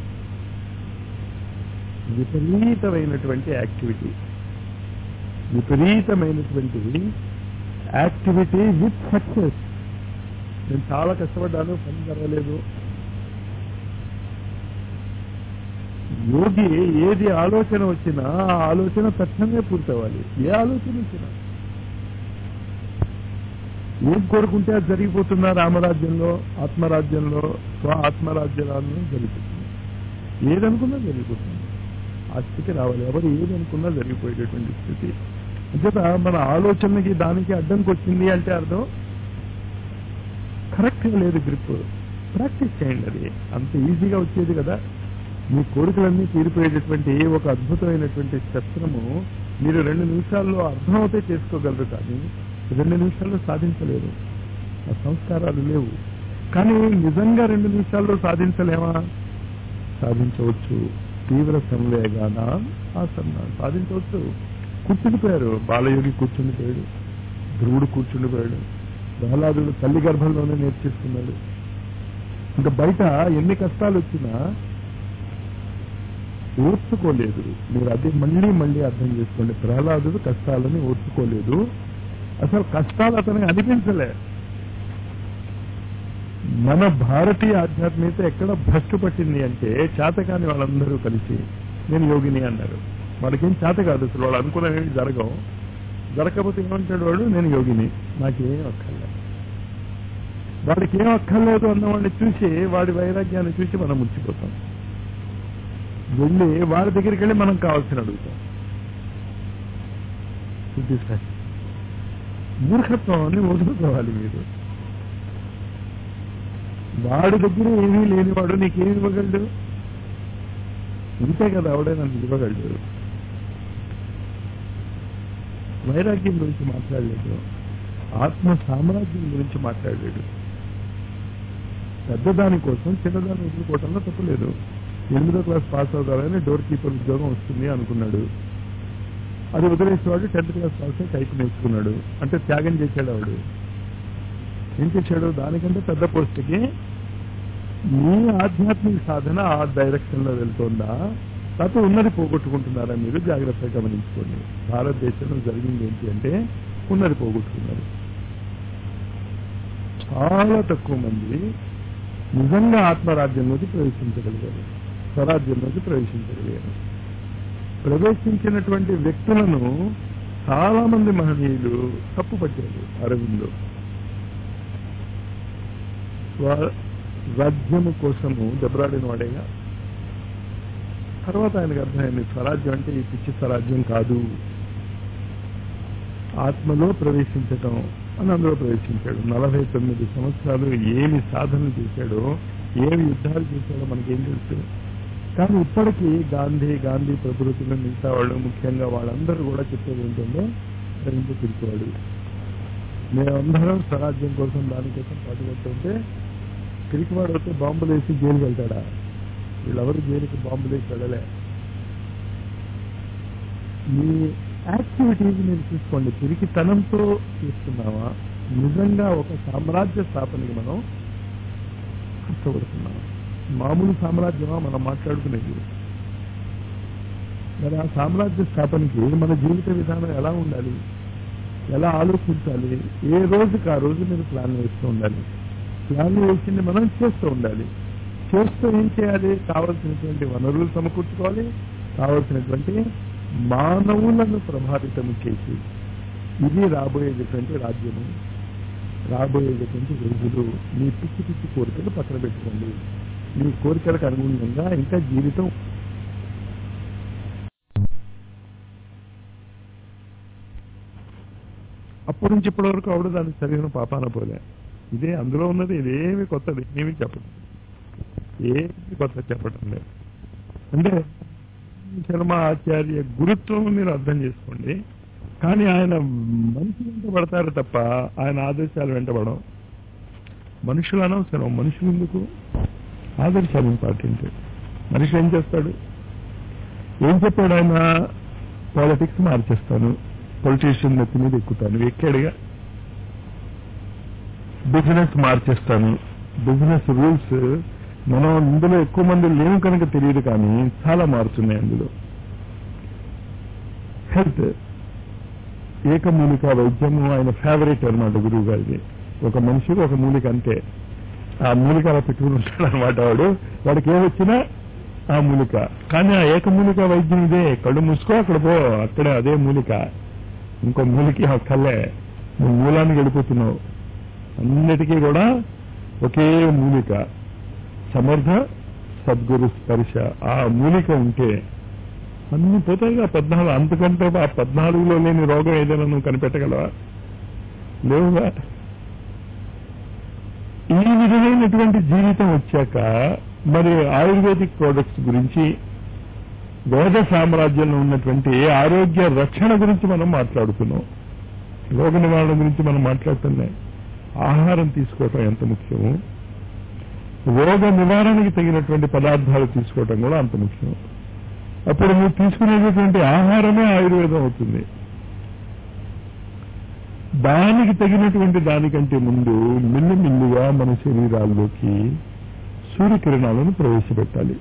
విపరీతమైనటువంటి యాక్టివిటీ విపరీతమైనటువంటి యాక్టివిటీ విత్ సక్సెస్ నేను చాలా కష్టపడ్డాను పని జరగలేదు యోగి ఏది ఆలోచన వచ్చినా ఆ ఆలోచన తక్షణమే పూర్తవ్వాలి ఏ ఆలోచన వచ్చినా ఏం కోరుకుంటే అది జరిగిపోతుందా రామరాజ్యంలో ఆత్మరాజ్యంలో స్వ ఆత్మరాజ్యాలను జరిగిపోతుంది ఏదనుకున్నా జరిగిపోతుంది ఆ స్థితి రావాలి ఎవరు ఏదనుకున్నా జరిగిపోయేటటువంటి స్థితి అంచేత మన ఆలోచనకి దానికి అడ్డంకి వచ్చింది అంటే అర్థం కరెక్ట్గా లేదు గ్రిప్ ప్రాక్టీస్ చేయండి అది అంత ఈజీగా వచ్చేది కదా మీ కోరికలన్నీ తీరిపోయేటటువంటి ఒక అద్భుతమైనటువంటి శస్త్రము మీరు రెండు నిమిషాల్లో అర్థమవుతే చేసుకోగలరు కానీ రెండు నిమిషాల్లో సాధించలేరు ఆ సంస్కారాలు లేవు కానీ నిజంగా రెండు నిమిషాల్లో సాధించలేమా సాధించవచ్చు తీవ్ర సంవేగాన ఆసన్న సాధించవచ్చు కూర్చుండిపోయారు బాలయోగి కూర్చుండిపోయాడు ధ్రువుడు కూర్చుండిపోయాడు ప్రహ్లాదుడు తల్లి గర్భంలోనే నేర్చేసుకున్నాడు ఇంకా బయట ఎన్ని కష్టాలు వచ్చినా ఓర్చుకోలేదు మీరు అది మళ్ళీ మళ్ళీ అర్థం చేసుకోండి ప్రహ్లాదుడు కష్టాలని ఓర్చుకోలేదు అసలు కష్టాలు అతనికి అనిపించలే మన భారతీయ ఆధ్యాత్మికత ఎక్కడ భ్రష్టు పట్టింది అంటే చేతకాని వాళ్ళందరూ కలిసి నేను యోగిని అన్నారు వాళ్ళకేం చేత కాదు అసలు వాళ్ళు అనుకున్నవి జరగవు జరగకపోతే ఏమంటాడు వాడు నేను యోగిని నాకేం అక్కర్లేదు వాడికి ఏం అక్కర్లేదు అన్నవాడిని చూసి వాడి వైరాగ్యాన్ని చూసి మనం ముచ్చిపోతాం వెళ్ళి వాడి దగ్గరికి వెళ్ళి మనం కావాల్సిన అడుగుతాం చూపిస్తాయి మూర్ఖత్వాన్ని వదులుకోవాలి మీరు వాడి దగ్గర ఏమీ లేనివాడు నీకేమి ఇవ్వగలడు ఇంతే కదా ఆవిడే నన్ను ఇవ్వగలడు వైరాగ్యం గురించి మాట్లాడలేదు ఆత్మ సామ్రాజ్యం గురించి మాట్లాడలేడు పెద్దదాని కోసం చిన్నదాన్ని వదులుకోవటంలో తప్పలేదు ఎనిమిదో క్లాస్ పాస్ అవుతారని డోర్ కీపర్ ఉద్యోగం వస్తుంది అనుకున్నాడు అది వదిలేసేవాడు టెన్త్ క్లాస్ పాస్ అయి టైప్ నేర్చుకున్నాడు అంటే త్యాగం చేశాడు ఆవిడ ఏం చేశాడు దానికంటే పెద్ద పోస్ట్కి మీ ఆధ్యాత్మిక సాధన ఆ డైరెక్షన్ లో వెళ్తుందా లేకపోతే ఉన్నది పోగొట్టుకుంటున్నారా మీరు జాగ్రత్తగా గమనించుకోండి భారతదేశంలో జరిగింది ఏంటి అంటే ఉన్నది పోగొట్టుకున్నారు చాలా తక్కువ మంది నిజంగా ఆత్మరాజ్యంలోకి ప్రవేశించగలిగారు స్వరాజ్యంలోకి ప్రవేశించగలిగారు ప్రవేశించినటువంటి వ్యక్తులను చాలా మంది మహనీయులు తప్పుపట్టారు అరవిందో స్వ- రాజ్యము కోసము దెబ్బలాడిన వాడేగా తర్వాత ఆయనకు అర్థమైంది స్వరాజ్యం అంటే ఈ పిచ్చి స్వరాజ్యం కాదు ఆత్మలో ప్రవేశించటం అని అందులో ప్రవేశించాడు నలభై తొమ్మిది సంవత్సరాలు ఏమి సాధన చేశాడో ఏమి యుద్ధాలు చేశాడో మనకేం తెలుసు కానీ ఇప్పటికీ గాంధీ గాంధీ ప్రభుత్వం మిగతా వాళ్ళు ముఖ్యంగా వాళ్ళందరూ కూడా చెప్పేది ఏంటంటే రెండు పిలిచేవాడు మేమందరం స్వరాజ్యం కోసం దానికోసం పాటుపడుతుంటే పిరికివాడు వస్తే బాంబులు వేసి జైలుకి వెళ్తాడా వీళ్ళెవరు జైలుకి బాంబులు వేసి వెళ్ళలే మీ యాక్టివిటీస్ మీరు చూసుకోండి పిరికితనంతో చేస్తున్నావా నిజంగా ఒక సామ్రాజ్య స్థాపనకి మనం కష్టపడుతున్నాం మామూలు సామ్రాజ్యమా మనం మాట్లాడుకునేది మరి ఆ సామ్రాజ్య స్థాపనకి మన జీవిత విధానం ఎలా ఉండాలి ఎలా ఆలోచించాలి ఏ రోజుకి ఆ రోజు మీరు ప్లాన్ వేస్తూ ఉండాలి ప్లాన్ వేసింది మనం చేస్తూ ఉండాలి చేస్తూ ఏం చేయాలి కావలసినటువంటి వనరులు సమకూర్చుకోవాలి కావలసినటువంటి మానవులను ప్రభావితం చేసి ఇది రాబోయేటటువంటి రాజ్యము రాబోయేటటువంటి రోజులు మీ పిచ్చి పిచ్చి కోరికలు పక్కన పెట్టుకోండి మీ కోరికలకు అనుగుణంగా ఇంకా జీవితం అప్పటి నుంచి ఇప్పటి వరకు ఆవిడ దానికి సరైన పాపాన పోలే ఇదే అందులో ఉన్నది ఇదేమి కొత్తది ఏమి చెప్పదు ఏమి కొత్త చెప్పటం లేదు అంటే శర్మ ఆచార్య గురుత్వం మీరు అర్థం చేసుకోండి కానీ ఆయన మనిషి వెంట పడతారు తప్ప ఆయన ఆదేశాలు వెంటబడం మనుషులు అనవసరం మనుషులు ఎందుకు ఆదర్శాలు ఇంపార్టెంట్ మనిషి ఏం చేస్తాడు ఏం చెప్పాడు ఆయన పాలిటిక్స్ మార్చేస్తాను పొలిటీషియన్ నెత్తి మీద ఎక్కుతాను ఎక్కాడుగా బిజినెస్ మార్చేస్తాను బిజినెస్ రూల్స్ మనం ఇందులో ఎక్కువ మంది లేవు కనుక తెలియదు కానీ చాలా మారుతున్నాయి అందులో హెల్త్ ఏకమూలిక వైద్యము ఆయన ఫేవరెట్ అనమాట గురువు గారిది ఒక మనిషికి ఒక మూలిక అంతే ఆ మూలిక అలా పెట్టుకుని ఉంటాడు అనమాట వాడు వాడికి ఏమొచ్చినా ఆ మూలిక కానీ ఆ ఏకమూలిక వైద్యం ఇదే కళ్ళు మూసుకో అక్కడ పో అక్కడే అదే మూలిక ఇంకో మూలికి అక్కర్లే నువ్వు మూలానికి వెళ్ళిపోతున్నావు అన్నిటికీ కూడా ఒకే మూలిక సమర్థ సద్గురు స్పర్శ ఆ మూలిక ఉంటే అన్ని పోతాయిగా పద్నాలుగు అంతకంటే ఆ పద్నాలుగులో లేని రోగం ఏదైనా నువ్వు కనిపెట్టగలవా లేవుగా ఈ విధమైనటువంటి జీవితం వచ్చాక మరి ఆయుర్వేదిక్ ప్రోడక్ట్స్ గురించి వేద సామ్రాజ్యంలో ఉన్నటువంటి ఆరోగ్య రక్షణ గురించి మనం మాట్లాడుతున్నాం రోగ నివారణ గురించి మనం మాట్లాడుతున్నాం ఆహారం తీసుకోవటం ఎంత ముఖ్యము రోగ నివారణకి తగినటువంటి పదార్థాలు తీసుకోవటం కూడా అంత ముఖ్యం అప్పుడు నువ్వు తీసుకునేటటువంటి ఆహారమే ఆయుర్వేదం అవుతుంది దానికి తగినటువంటి దానికంటే ముందు మిల్లు మిల్లుగా మన శరీరాల్లోకి సూర్యకిరణాలను ప్రవేశపెట్టాలి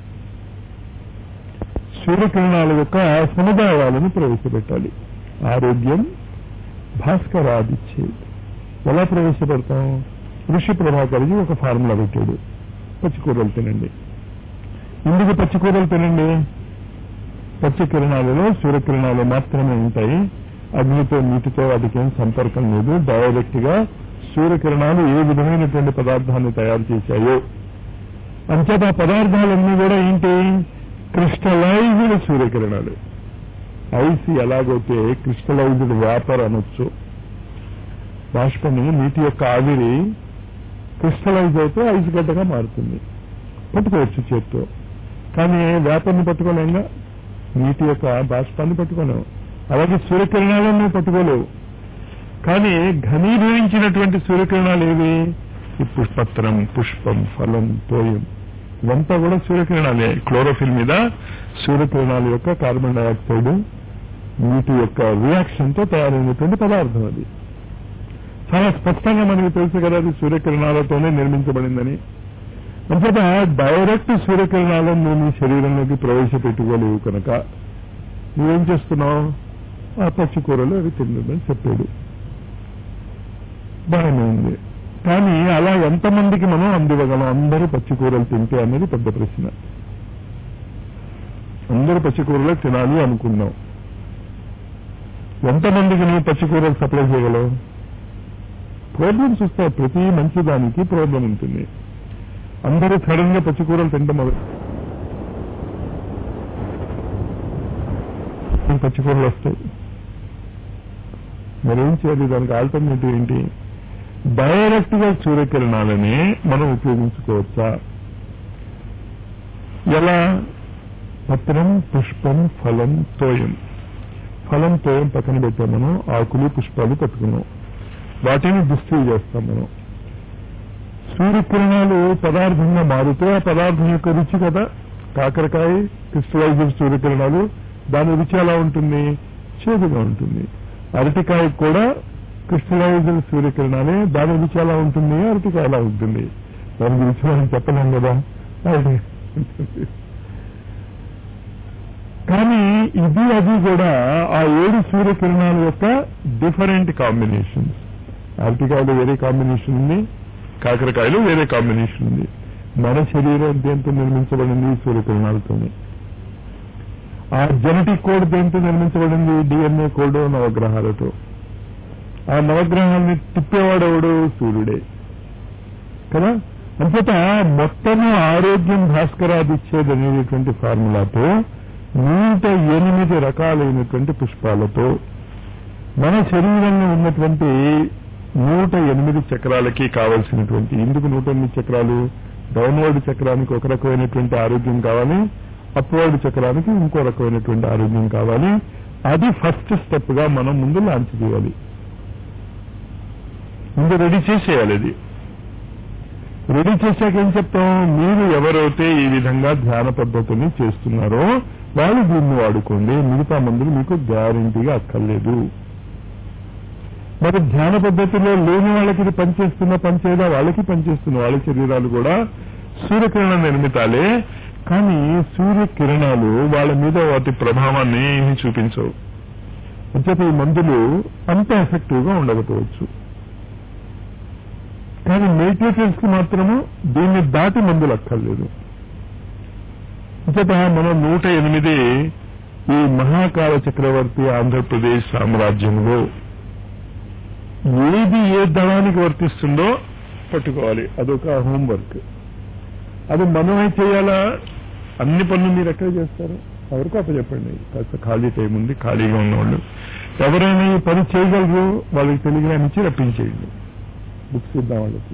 సూర్యకిరణాల యొక్క సముదాయాలను ప్రవేశపెట్టాలి ఆరోగ్యం భాస్కరాదిచ్చేది ఎలా ప్రవేశపెడతాం ఋషి ప్రభాకర్జీ ఒక ఫార్ములా పెట్టాడు పచ్చికూరలు తినండి ఎందుకు పచ్చికూరలు తినండి పచ్చి కిరణాలలో సూర్యకిరణాలు మాత్రమే ఉంటాయి అగ్నితో నీటితో వాటికి ఏం సంపర్కం లేదు డైరెక్ట్ గా సూర్యకిరణాలు ఏ విధమైనటువంటి పదార్థాన్ని తయారు చేశాయో అంచేత ఆ పదార్థాలన్నీ కూడా ఏంటి క్రిస్టలైజ్డ్ సూర్యకిరణాలు ఐస్ ఎలాగైతే క్రిస్టలైజ్డ్ వేపర్ అనొచ్చు బాష్పము నీటి యొక్క ఆవిరి క్రిస్టలైజ్ అయితే ఐస్ గడ్డగా మారుతుంది పట్టుకోవచ్చు చేత్తో కానీ వేపర్ని పట్టుకోలేంగా నీటి యొక్క బాష్పాన్ని పట్టుకోలేవు అలాగే సూర్యకిరణాలను నువ్వు పట్టుకోలేవు కానీ ఘనీభవించినటువంటి సూర్యకిరణాలు ఏవి ఈ పుష్పత్రం పుష్పం ఫలం తోయం ఇవంతా కూడా సూర్యకిరణాలే క్లోరోఫిల్ మీద సూర్యకిరణాల యొక్క కార్బన్ డైఆక్సైడ్ నీటి యొక్క రియాక్షన్ తో తయారైనటువంటి పదార్థం అది చాలా స్పష్టంగా మనకి తెలుసు కదా అది సూర్యకిరణాలతోనే నిర్మించబడిందని అంతటా డైరెక్ట్ సూర్యకిరణాలను నువ్వు నీ శరీరంలోకి ప్రవేశపెట్టుకోలేవు కనుక నువ్వేం చేస్తున్నావు ఆ పచ్చి కూరలు అవి తిన్నదని చెప్పాడు బాగానే ఉంది కానీ అలా ఎంతమందికి మనం అందివ్వగలం అందరూ పచ్చి కూరలు తింటే అనేది పెద్ద ప్రశ్న అందరూ పచ్చి కూరలే తినాలి అనుకున్నాం ఎంతమందికి నువ్వు పచ్చి కూరలు సప్లై చేయగలవు ప్రాబ్లమ్స్ వస్తాయి ప్రతి మంచి దానికి ప్రాబ్లం ఉంటుంది అందరూ సడన్ గా పచ్చి కూరలు తింటాం మొదలు పచ్చి కూరలు వస్తాయి మరేం చేయాలి దానికి ఆల్టర్నేటివ్ ఏంటి డైరెక్ట్ గా సూర్యకిరణాలని మనం ఉపయోగించుకోవచ్చా ఎలా పత్రం పుష్పం ఫలం తోయం ఫలం తోయం పక్కన పెట్టాం మనం ఆకులు పుష్పాలు పట్టుకున్నాం వాటిని డిస్టిల్ చేస్తాం మనం సూర్యకిరణాలు పదార్థంగా మారితే ఆ పదార్థం యొక్క రుచి కదా కాకరకాయ క్రిస్టలైజ్డ్ సూర్యకిరణాలు దాని రుచి ఎలా ఉంటుంది చేదుగా ఉంటుంది అరటికాయ కూడా క్రిస్టలైజ్డ్ సూర్యకిరణాలే దాని రుచి ఎలా ఉంటుంది అరటికాయ ఎలా ఉంటుంది దాని రుచి మనం చెప్పలేం కదా అరటి కానీ ఇది అది కూడా ఆ ఏడు సూర్యకిరణాల యొక్క డిఫరెంట్ కాంబినేషన్స్ అరటికాయలో వేరే కాంబినేషన్ ఉంది కాకరకాయలు వేరే కాంబినేషన్ ఉంది మన శరీరం దేంతో నిర్మించబడింది సూర్యకిరణాలతోనే ఆ జెనెటిక్ కోడ్ దేంతో నిర్మించబడింది డిఎన్ఏ కోడ్ నవగ్రహాలతో ఆ నవగ్రహాన్ని తిప్పేవాడెవడు సూర్యుడే కదా అంతటా మొత్తము ఆరోగ్యం భాస్కరాదిచ్చేది అనేటువంటి ఫార్ములాతో నూట ఎనిమిది రకాలైనటువంటి పుష్పాలతో మన శరీరంలో ఉన్నటువంటి నూట ఎనిమిది చక్రాలకి కావలసినటువంటి ఎందుకు నూట ఎనిమిది చక్రాలు డౌన్వర్డ్ చక్రానికి ఒక రకమైనటువంటి ఆరోగ్యం కావాలి అప్వర్డ్ చక్రానికి ఇంకో రకమైనటువంటి ఆరోగ్యం కావాలి అది ఫస్ట్ స్టెప్ గా మనం ముందు లాంచ్ చేయాలి ముందు రెడీ చేసేయాలి అది రెడీ చేశాక ఏం చెప్తాం మీరు ఎవరైతే ఈ విధంగా ధ్యాన పద్ధతిని చేస్తున్నారో వాళ్ళు దీన్ని వాడుకోండి మిగతా మందులు మీకు గ్యారంటీగా అక్కర్లేదు మరి ధ్యాన పద్ధతిలో లేని వాళ్ళకి ఇది పనిచేస్తున్న పనిచేయదా వాళ్ళకి పనిచేస్తున్న వాళ్ళ శరీరాలు కూడా సూర్యకిరణ నిర్మితాలే కానీ సూర్యకిరణాలు వాళ్ళ మీద వాటి ప్రభావాన్ని ఏమీ చూపించవు అంచేత ఈ మందులు అంత ఎఫెక్టివ్ గా ఉండకపోవచ్చు కానీ మెడిటేటర్స్ కి మాత్రము దీన్ని దాటి మందులు అక్కర్లేదు అంచేత మనం నూట ఎనిమిది ఈ మహాకాల చక్రవర్తి ఆంధ్రప్రదేశ్ సామ్రాజ్యంలో ఏది ఏ దళానికి వర్తిస్తుందో పట్టుకోవాలి అదొక హోంవర్క్ అది మనమే చేయాలా అన్ని పనులు మీరు ఎక్కడ చేస్తారు ఎవరికో అప్ప చెప్పండి కాస్త ఖాళీ టైం ఉంది ఖాళీగా ఉన్నవాళ్ళు ఎవరైనా ఈ పని చేయగలరు వాళ్ళకి టెలిగ్రామ్ ఇచ్చి రప్పించేయండి బుక్స్ ఇద్దాం వాళ్ళకి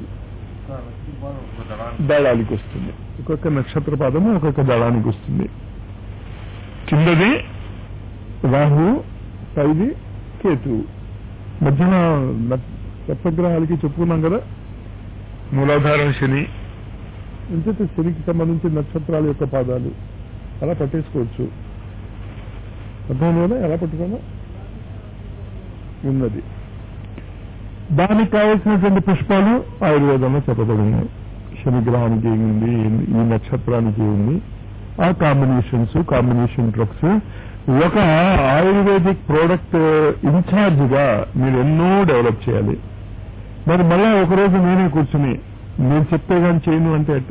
దళానికి వస్తుంది ఒక్కొక్క నక్షత్ర పాదము ఒక్కొక్క దళానికి వస్తుంది కిందది రాహు పైది కేతువు మధ్యన సప్తగ్రహాలకి చెప్పుకున్నాం కదా మూలాధారం శని ఇంత శనికి సంబంధించిన నక్షత్రాల యొక్క పాదాలు అలా పట్టేసుకోవచ్చు అర్థం కదా ఎలా పట్టుకోమో ఉన్నది దానికి కావలసినటువంటి పుష్పాలు ఆయుర్వేదంలో చెప్పబడినాయి శనిగ్రహానికి ఉంది ఈ నక్షత్రానికి ఉంది ఆ కాంబినేషన్స్ కాంబినేషన్ డ్రగ్స్ ఒక ఆయుర్వేదిక్ ప్రోడక్ట్ ఇన్ఛార్జ్ గా మీరు ఎన్నో డెవలప్ చేయాలి మరి మళ్ళా ఒకరోజు నేనే కూర్చుని నేను చెప్తే కానీ చేయను అంటే ఎట్ట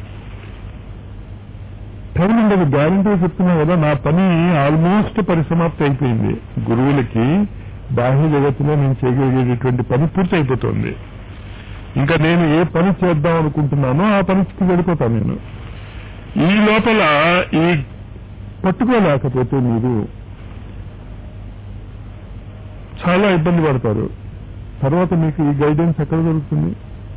టైం ఉండదు గ్యారంటీ చెప్తున్నా కదా నా పని ఆల్మోస్ట్ పరిసమాప్తి అయిపోయింది గురువులకి బాహ్య జగత్తులో నేను చేయగలిగేటటువంటి పని పూర్తి అయిపోతుంది ఇంకా నేను ఏ పని చేద్దాం అనుకుంటున్నానో ఆ పనికి వెళ్ళిపోతాను నేను ఈ లోపల ఈ పట్టుకోలేకపోతే మీరు చాలా ఇబ్బంది పడతారు తర్వాత మీకు ఈ గైడెన్స్ ఎక్కడ దొరుకుతుంది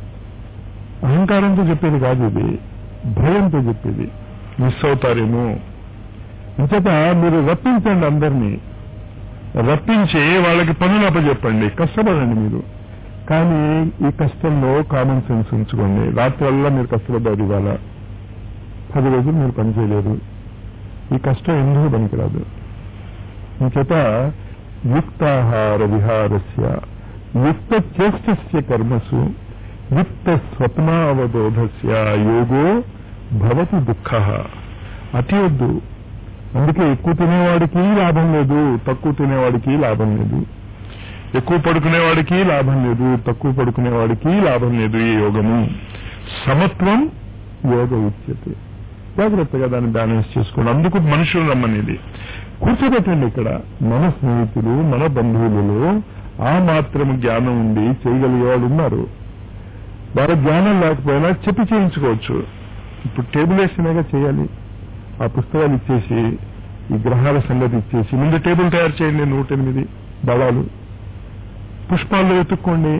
అహంకారంతో చెప్పేది కాదు ఇది భయంతో చెప్పేది మిస్ అవుతారేమో ఇంచేత మీరు రప్పించండి అందరినీ రప్పించి వాళ్ళకి పనులు అప్పచెప్పండి కష్టపడండి మీరు కానీ ఈ కష్టంలో కామన్ సెన్స్ ఉంచుకోండి రాత్రల్లా మీరు కష్టపడ్డారు ఇవాళ పది రోజులు మీరు పని చేయలేరు ఈ కష్టం ఎందుకు పనికిరాదు ఇంచేత యుక్తాహార విహారస్య యుక్త చేష్టస్య కర్మసు యుక్త స్వప్నావబోధస్య యోగో భవతి దుఃఖ అతి వద్దు అందుకే ఎక్కువ తినేవాడికి లాభం లేదు తక్కువ తినేవాడికి లాభం లేదు ఎక్కువ పడుకునేవాడికి లాభం లేదు తక్కువ పడుకునేవాడికి లాభం లేదు ఈ యోగము సమత్వం యోగ ఉచ్యతే జాగ్రత్తగా దాన్ని బ్యాలెన్స్ చేసుకోండి అందుకు మనుషులు రమ్మనేది కూర్చోబెట్టండి ఇక్కడ మన స్నేహితులు మన బంధువులలో ఆ మాత్రం జ్ఞానం ఉండి చేయగలిగే వాళ్ళు ఉన్నారు వాళ్ళ జ్ఞానం లేకపోయినా చెప్పి చేయించుకోవచ్చు ఇప్పుడు టేబుల్ వేసినాగా చేయాలి ఆ పుస్తకాలు ఇచ్చేసి ఈ గ్రహాల సంగతి ఇచ్చేసి ముందు టేబుల్ తయారు చేయండి నూట ఎనిమిది దళాలు పుష్పాల్లో వెతుక్కోండి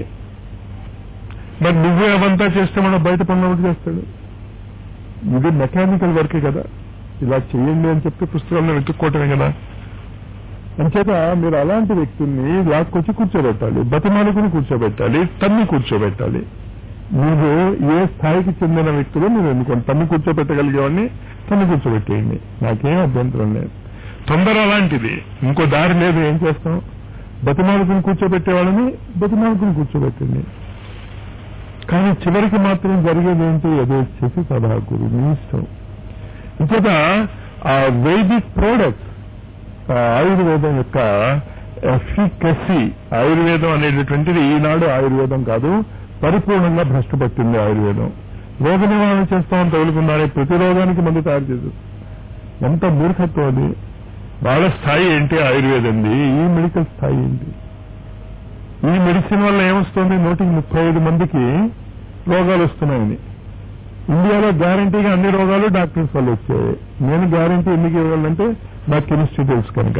మరి నువ్వే అవంతా చేస్తే మనం బయట పనులు చేస్తాడు ఇది మెకానికల్ వర్కే కదా ఇలా చేయండి అని చెప్పి పుస్తకాలను వెతుక్కోవటమే కదా అంచేత మీరు అలాంటి వ్యక్తుల్ని లాక్కొచ్చి కూర్చోబెట్టాలి బతిమాలకుని కూర్చోబెట్టాలి తన్ని కూర్చోబెట్టాలి మీరు ఏ స్థాయికి చెందిన వ్యక్తులు మీరు ఎన్నుకోండి తన్ని కూర్చోబెట్టగలిగేవాడిని తన్ని కూర్చోబెట్టేయండి నాకేం అభ్యంతరం లేదు తొందర అలాంటిది ఇంకో దారి లేదు ఏం చేస్తాం బతిమాలకుని కూర్చోబెట్టేవాళ్ళని బతిమాలకుని కూర్చోబెట్టండి కానీ చివరికి మాత్రం జరిగేది ఏంటి యథేచ్ఛసి సదాకురు మీ ఇష్టం ఇంచేత ఆ వైదిక్ ప్రోడక్ట్స్ ఆయుర్వేదం యొక్క ఎఫికసీ ఆయుర్వేదం అనేటటువంటిది ఈనాడు ఆయుర్వేదం కాదు పరిపూర్ణంగా భ్రష్టు పట్టింది ఆయుర్వేదం రోగ నివారణ చేస్తామని తగులుకున్నారే ప్రతి రోగానికి మందు తయారు చేదు ఎంత మూర్ఖత్వం అది వాళ్ళ స్థాయి ఏంటి ఆయుర్వేదంది ఈ మెడికల్ స్థాయి ఏంటి ఈ మెడిసిన్ వల్ల ఏమొస్తుంది నూటికి ముప్పై ఐదు మందికి రోగాలు వస్తున్నాయని ఇండియాలో గ్యారంటీగా అన్ని రోగాలు డాక్టర్స్ వల్ల వచ్చాయి నేను గ్యారంటీ ఎందుకు ఇవ్వాలంటే నా కెమిస్ట్రీ తెలుసు కనుక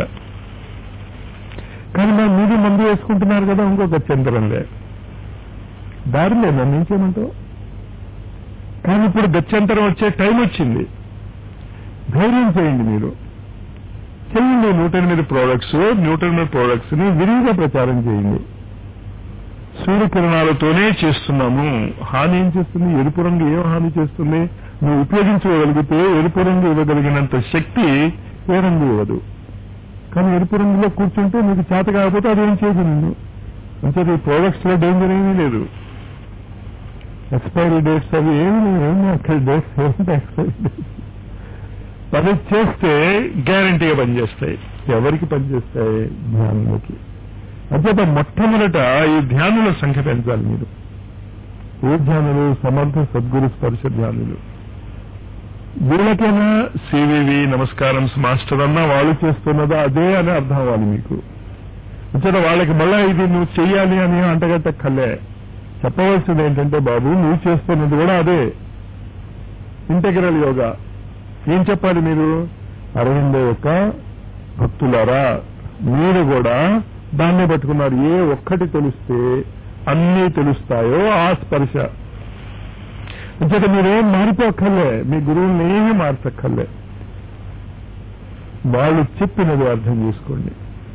కానీ మరి మీరు మందు వేసుకుంటున్నారు కదా ఇంకొక గత్యంతరంలే దారిలే నన్ను ఏం చేయమంటావు కానీ ఇప్పుడు గత్యంతరం వచ్చే టైం వచ్చింది ధైర్యం చేయండి మీరు చేయండి నూట ఎనిమిది ప్రోడక్ట్స్ నూట ఎనిమిది ప్రోడక్ట్స్ ని విరివిగా ప్రచారం చేయండి సూర్యకిరణాలతోనే చేస్తున్నాము హాని ఏం చేస్తుంది ఎరుపు రంగు ఏం హాని చేస్తుంది నువ్వు ఉపయోగించగలిగితే ఎరుపు రంగు ఇవ్వగలిగినంత శక్తి ఏ రంగు ఇవ్వదు కానీ ఎరుపు రంగులో కూర్చుంటే నీకు చేత కాకపోతే అదేం చేయదు నిన్ను అంటే ఈ ప్రోడక్ట్స్ లో డేంజర్ ఏమీ లేదు ఎక్స్పైరీ డేట్స్ అవి ఏమి ఏమి అక్కడ డేట్స్ ఏమిటి ఎక్స్పైరీ డేట్స్ పని చేస్తే గ్యారంటీగా పనిచేస్తాయి ఎవరికి పనిచేస్తాయి ధ్యానంలోకి అంచేత మొట్టమొదట ఈ ధ్యానుల సంఖ్య పెంచాలి మీరు ఏ ధ్యానులు సమర్థ సద్గురు స్పర్శ ధ్యానులు వీళ్ళకైనా సివివి నమస్కారం మాస్టర్ అన్నా వాళ్ళు చేస్తున్నదా అదే అని అర్థం అవ్వాలి మీకు అంచేత వాళ్ళకి మళ్ళా ఇది నువ్వు చెయ్యాలి అని అంటగట్టక్కర్లే చెప్పవలసింది ఏంటంటే బాబు నువ్వు చేస్తున్నది కూడా అదే ఇంటెగ్రల్ యోగా ఏం చెప్పాలి మీరు అరవిందో యొక్క భక్తులారా మీరు కూడా దాన్నే పట్టుకున్నారు ఏ ఒక్కటి తెలిస్తే అన్నీ తెలుస్తాయో ఆ స్పర్శ అంచేత మీరేం మారిపోక్కర్లే మీ గురువుల్ని ఏమీ మార్చక్కర్లే వాళ్ళు చెప్పినది అర్థం చేసుకోండి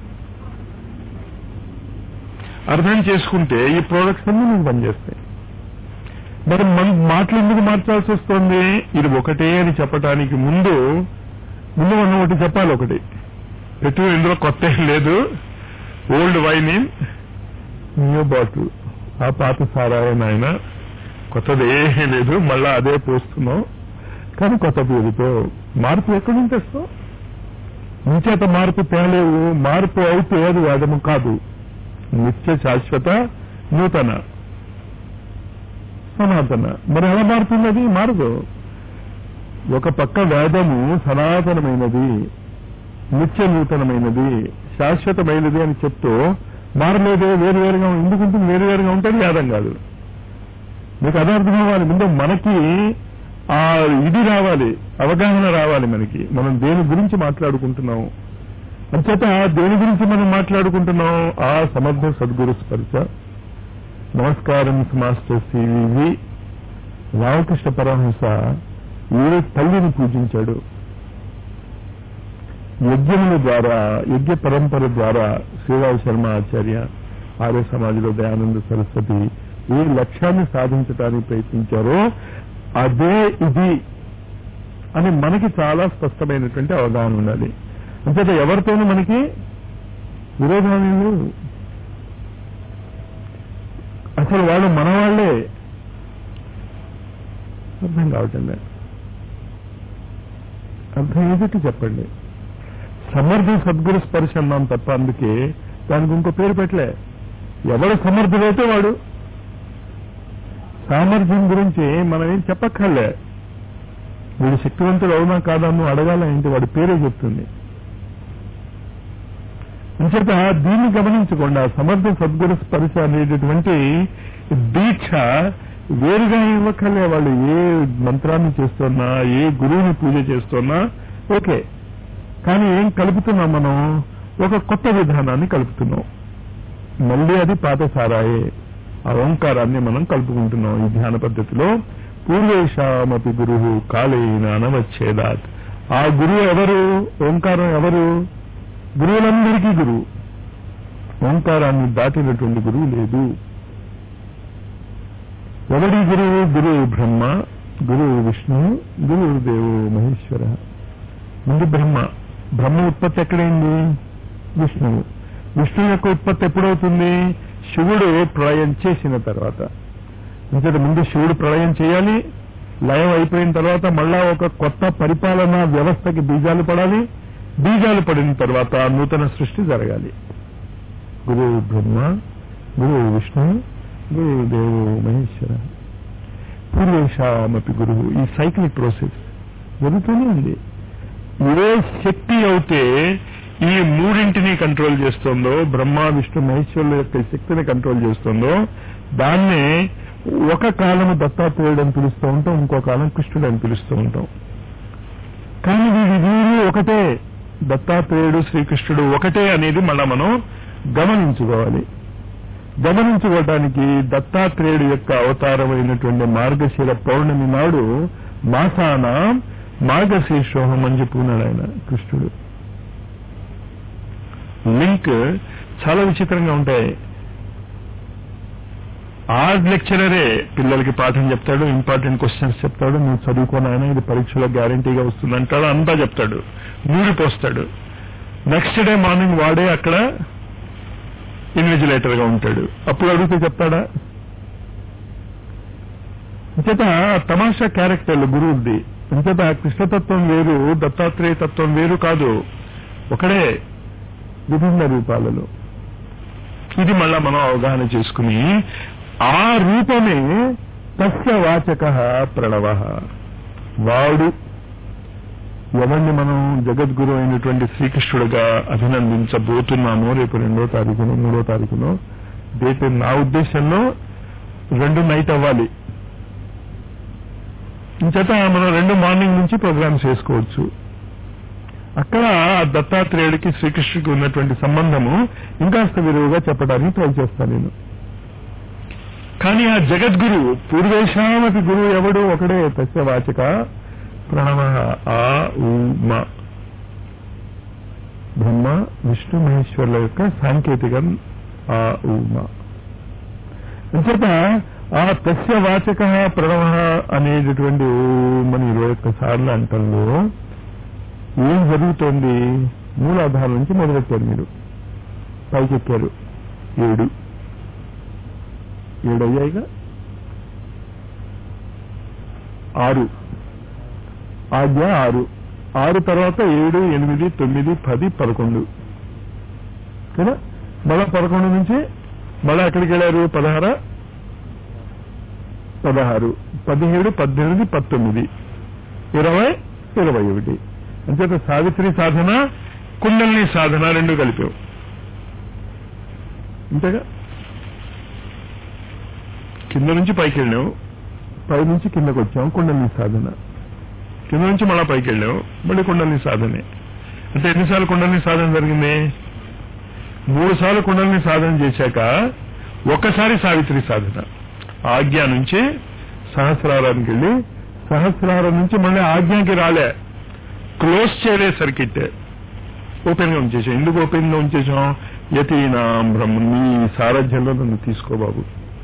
అర్థం చేసుకుంటే ఈ ప్రోడక్ట్స్ అన్ని మీకు పనిచేస్తాయి మరి మన మాటలు ఎందుకు మార్చాల్సి వస్తుంది ఇది ఒకటే అని చెప్పడానికి ముందు ముందు మనం ఒకటి చెప్పాలి ఒకటి పెట్టు ఇందులో కొత్త ఏం లేదు old wine in new bottle ఆ పాత సారాయ నాయన కొత్తది ఏమీ లేదు మళ్ళా అదే పోస్తున్నాం కానీ కొత్త పేరుతో మార్పు ఎక్కడి నుంచి వస్తాం ఇంచేత మార్పు తేలేవు మార్పు అయితే అది వేదము కాదు నిత్య శాశ్వత నూతన సనాతన మరి ఎలా మారుతుంది అది మారదు ఒక పక్క వేదము సనాతనమైనది నిత్య నూతనమైనది శాశ్వతమైనది అని చెప్తూ మారలేదే వేరు వేరుగా ఎందుకుంటుంది వేరు వేరుగా ఉంటుంది వేదం కాదు మీకు అదే అర్థం అవ్వాలి ముందు మనకి ఆ ఇది రావాలి అవగాహన రావాలి మనకి మనం దేని గురించి మాట్లాడుకుంటున్నాం అంచేత దేని గురించి మనం మాట్లాడుకుంటున్నాం ఆ సమర్థ సద్గురు స్పర్శ నమస్కారం మాస్టర్ సివివి రామకృష్ణ పరమహంస ఏ తల్లిని పూజించాడు యజ్ఞముల ద్వారా యజ్ఞ పరంపర ద్వారా శ్రీరావు శర్మ ఆచార్య ఆర్య సమాజంలో దయానంద సరస్వతి ఏ లక్ష్యాన్ని సాధించడానికి ప్రయత్నించారో అదే ఇది అని మనకి చాలా స్పష్టమైనటువంటి అవగాహన ఉండాలి అంచేత ఎవరితోనూ మనకి విరోధాలు లేవు అసలు వాళ్ళు మన వాళ్ళే అర్థం కావటం లేదు అర్థం ఏదైతే చెప్పండి సమర్థ సద్గురు స్పర్శ అన్నాం తప్ప అందుకే దానికి ఇంకో పేరు పెట్టలే ఎవడు సమర్థుడైతే వాడు సామర్థ్యం గురించి మనం ఏం చెప్పక్కర్లే వీడు శక్తివంతుడు అవునా కాదా నువ్వు అడగాల ఏంటి వాడి పేరే చెప్తుంది అంచేత దీన్ని గమనించకుండా సమర్థ సద్గురు స్పర్శ అనేటటువంటి దీక్ష వేరుగా ఇవ్వక్కర్లే వాళ్ళు ఏ మంత్రాన్ని చేస్తున్నా ఏ గురువుని పూజ చేస్తున్నా ఓకే కానీ ఏం కలుపుతున్నాం మనం ఒక కొత్త విధానాన్ని కలుపుతున్నాం మళ్ళీ అది పాత సారాయే ఆ ఓంకారాన్ని మనం కలుపుకుంటున్నాం ఈ ధ్యాన పద్ధతిలో పూర్వేషామపి గురువు కాలేన అనవచ్చేదాత్ ఆ గురువు ఎవరు ఓంకారం ఎవరు గురువులందరికీ గురువు ఓంకారాన్ని దాటినటువంటి గురువు లేదు ఎవడి గురువు గురువు బ్రహ్మ గురువు విష్ణు గురువు దేవు మహేశ్వర ముందు బ్రహ్మ బ్రహ్మ ఉత్పత్తి ఎక్కడైంది విష్ణువు విష్ణువు యొక్క ఉత్పత్తి ఎప్పుడవుతుంది శివుడు ప్రళయం చేసిన తర్వాత అంతేత ముందు శివుడు ప్రళయం చేయాలి లయం అయిపోయిన తర్వాత మళ్ళా ఒక కొత్త పరిపాలనా వ్యవస్థకి బీజాలు పడాలి బీజాలు పడిన తర్వాత నూతన సృష్టి జరగాలి గురువు బ్రహ్మ గురువు విష్ణు గురుదేవో మహేశ్వర పూర్వేషామపి గురువు ఈ సైక్లిక్ ప్రాసెస్ జరుగుతూనే ఉంది ఏ శక్తి అయితే ఈ మూడింటిని కంట్రోల్ చేస్తుందో బ్రహ్మ విష్ణు మహేశ్వరుల యొక్క శక్తిని కంట్రోల్ చేస్తుందో దాన్నే ఒక కాలము దత్తాత్రేయుడు అని పిలుస్తూ ఉంటాం ఇంకో కాలం కృష్ణుడు అని పిలుస్తూ ఉంటాం కానీ వీడి వీరు ఒకటే దత్తాత్రేయుడు శ్రీకృష్ణుడు ఒకటే అనేది మళ్ళా మనం గమనించుకోవాలి గమనించుకోవటానికి దత్తాత్రేయుడు యొక్క అవతారమైనటువంటి మార్గశిర పౌర్ణమి నాడు మాసాన మార్గశీర్షోహం అని చెప్పుకున్నాడు ఆయన కృష్ణుడు లింక్ చాలా విచిత్రంగా ఉంటాయి ఆ లెక్చరరే పిల్లలకి పాఠం చెప్తాడు ఇంపార్టెంట్ క్వశ్చన్స్ చెప్తాడు నువ్వు చదువుకోను ఆయన ఇది పరీక్షలో గ్యారంటీగా వస్తుంది అంటాడు అంతా చెప్తాడు నూరిపోస్తాడు నెక్స్ట్ డే మార్నింగ్ వాడే అక్కడ ఇన్విజిలేటర్ గా ఉంటాడు అప్పుడు అడిగితే చెప్తాడా అంచేత తమాషా క్యారెక్టర్లు గురువుది అంచేత కృష్ణతత్వం వేరు దత్తాత్రేయ తత్వం వేరు కాదు ఒకడే విభిన్న రూపాలలో ఇది మళ్ళా మనం అవగాహన చేసుకుని ఆ రూపమే తస్య వాచక ప్రణవ వాడు ఎవరిని మనం జగద్గురు అయినటువంటి శ్రీకృష్ణుడుగా అభినందించబోతున్నామో రేపు రెండో తారీఖునో మూడో తారీఖునో డేట్ నా ఉద్దేశంలో రెండు నైట్ అవ్వాలి ఇంచేత మనం రెండు మార్నింగ్ నుంచి ప్రోగ్రామ్స్ చేసుకోవచ్చు అక్కడ ఆ దత్తాత్రేయుడికి శ్రీకృష్ణుడికి ఉన్నటువంటి సంబంధము ఇంకాస్త విరువుగా చెప్పడానికి ట్రై చేస్తాను నేను కానీ ఆ జగద్గురు పూర్వేశామతి గురువు ఎవడు ఒకడే తస్య వాచక ప్రణవ ఆ ఉ మ బ్రహ్మ విష్ణు మహేశ్వరుల యొక్క సాంకేతికం ఆ ఉ మ అంచేత ఆ తస్య వాచక ప్రణవ అనేటటువంటి ఓం అని ఇరవై ఒక్క సార్లు అంటంలో ఏం జరుగుతోంది మూలాధారం నుంచి మొదలెట్టారు మీరు పైకెక్కారు ఏడు ఏడు అయ్యాయిగా ఆరు ఆజ్ఞ ఆరు ఆరు తర్వాత ఏడు ఎనిమిది తొమ్మిది పది పదకొండు కదా మళ్ళా పదకొండు నుంచి మళ్ళా ఎక్కడికి వెళ్ళారు పదహార పదహారు పదిహేడు పద్దెనిమిది పంతొమ్మిది ఇరవై ఇరవై ఒకటి అంచేత సావిత్రి సాధన కుండలిని సాధన రెండు కలిపావు అంతేగా కింద నుంచి పైకి వెళ్ళావు పై నుంచి కిందకు వచ్చాం కుండలిని సాధన కింద నుంచి మళ్ళా పైకి వెళ్ళావు మళ్ళీ కుండలిని సాధనే అంటే ఎన్నిసార్లు కుండలిని సాధన జరిగింది మూడు సార్లు కుండలిని సాధన చేశాక ఒక్కసారి సావిత్రి సాధన ఆజ్ఞ నుంచి సహస్రారానికి వెళ్ళి సహస్రారం నుంచి మళ్ళీ ఆజ్ఞకి రాలే క్లోజ్ చేయలే సర్కిట్ ఓపెన్ గా ఉంచేసాం ఎందుకు ఓపెన్ గా ఉంచేసాం యతీనా బ్రహ్మ నీ సారథ్యంలో నన్ను తీసుకో బాబు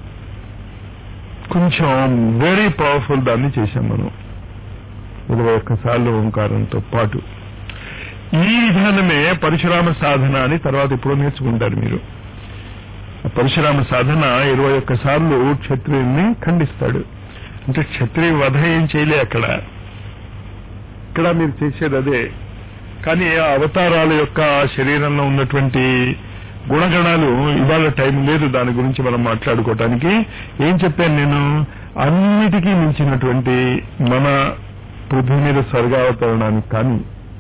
కొంచెం వెరీ పవర్ఫుల్ దాన్ని చేశాం మనం ఇరవై ఒక్కసార్లు ఓంకారంతో పాటు ఈ విధానమే పరశురామ సాధన అని తర్వాత ఇప్పుడు నేర్చుకుంటారు మీరు ఆ పరశురామ సాధన ఇరవై ఒక్కసార్లు క్షత్రియుల్ని ఖండిస్తాడు అంటే క్షత్రియ వధ ఏం చేయలే అక్కడ ఇక్కడ మీరు చేసేది అదే కానీ ఆ అవతారాల యొక్క శరీరంలో ఉన్నటువంటి గుణగణాలు ఇవాళ టైం లేదు దాని గురించి మనం మాట్లాడుకోవటానికి ఏం చెప్పాను నేను అన్నిటికీ మించినటువంటి మన పృథ్వీ మీద స్వర్గావతరణానికి కానీ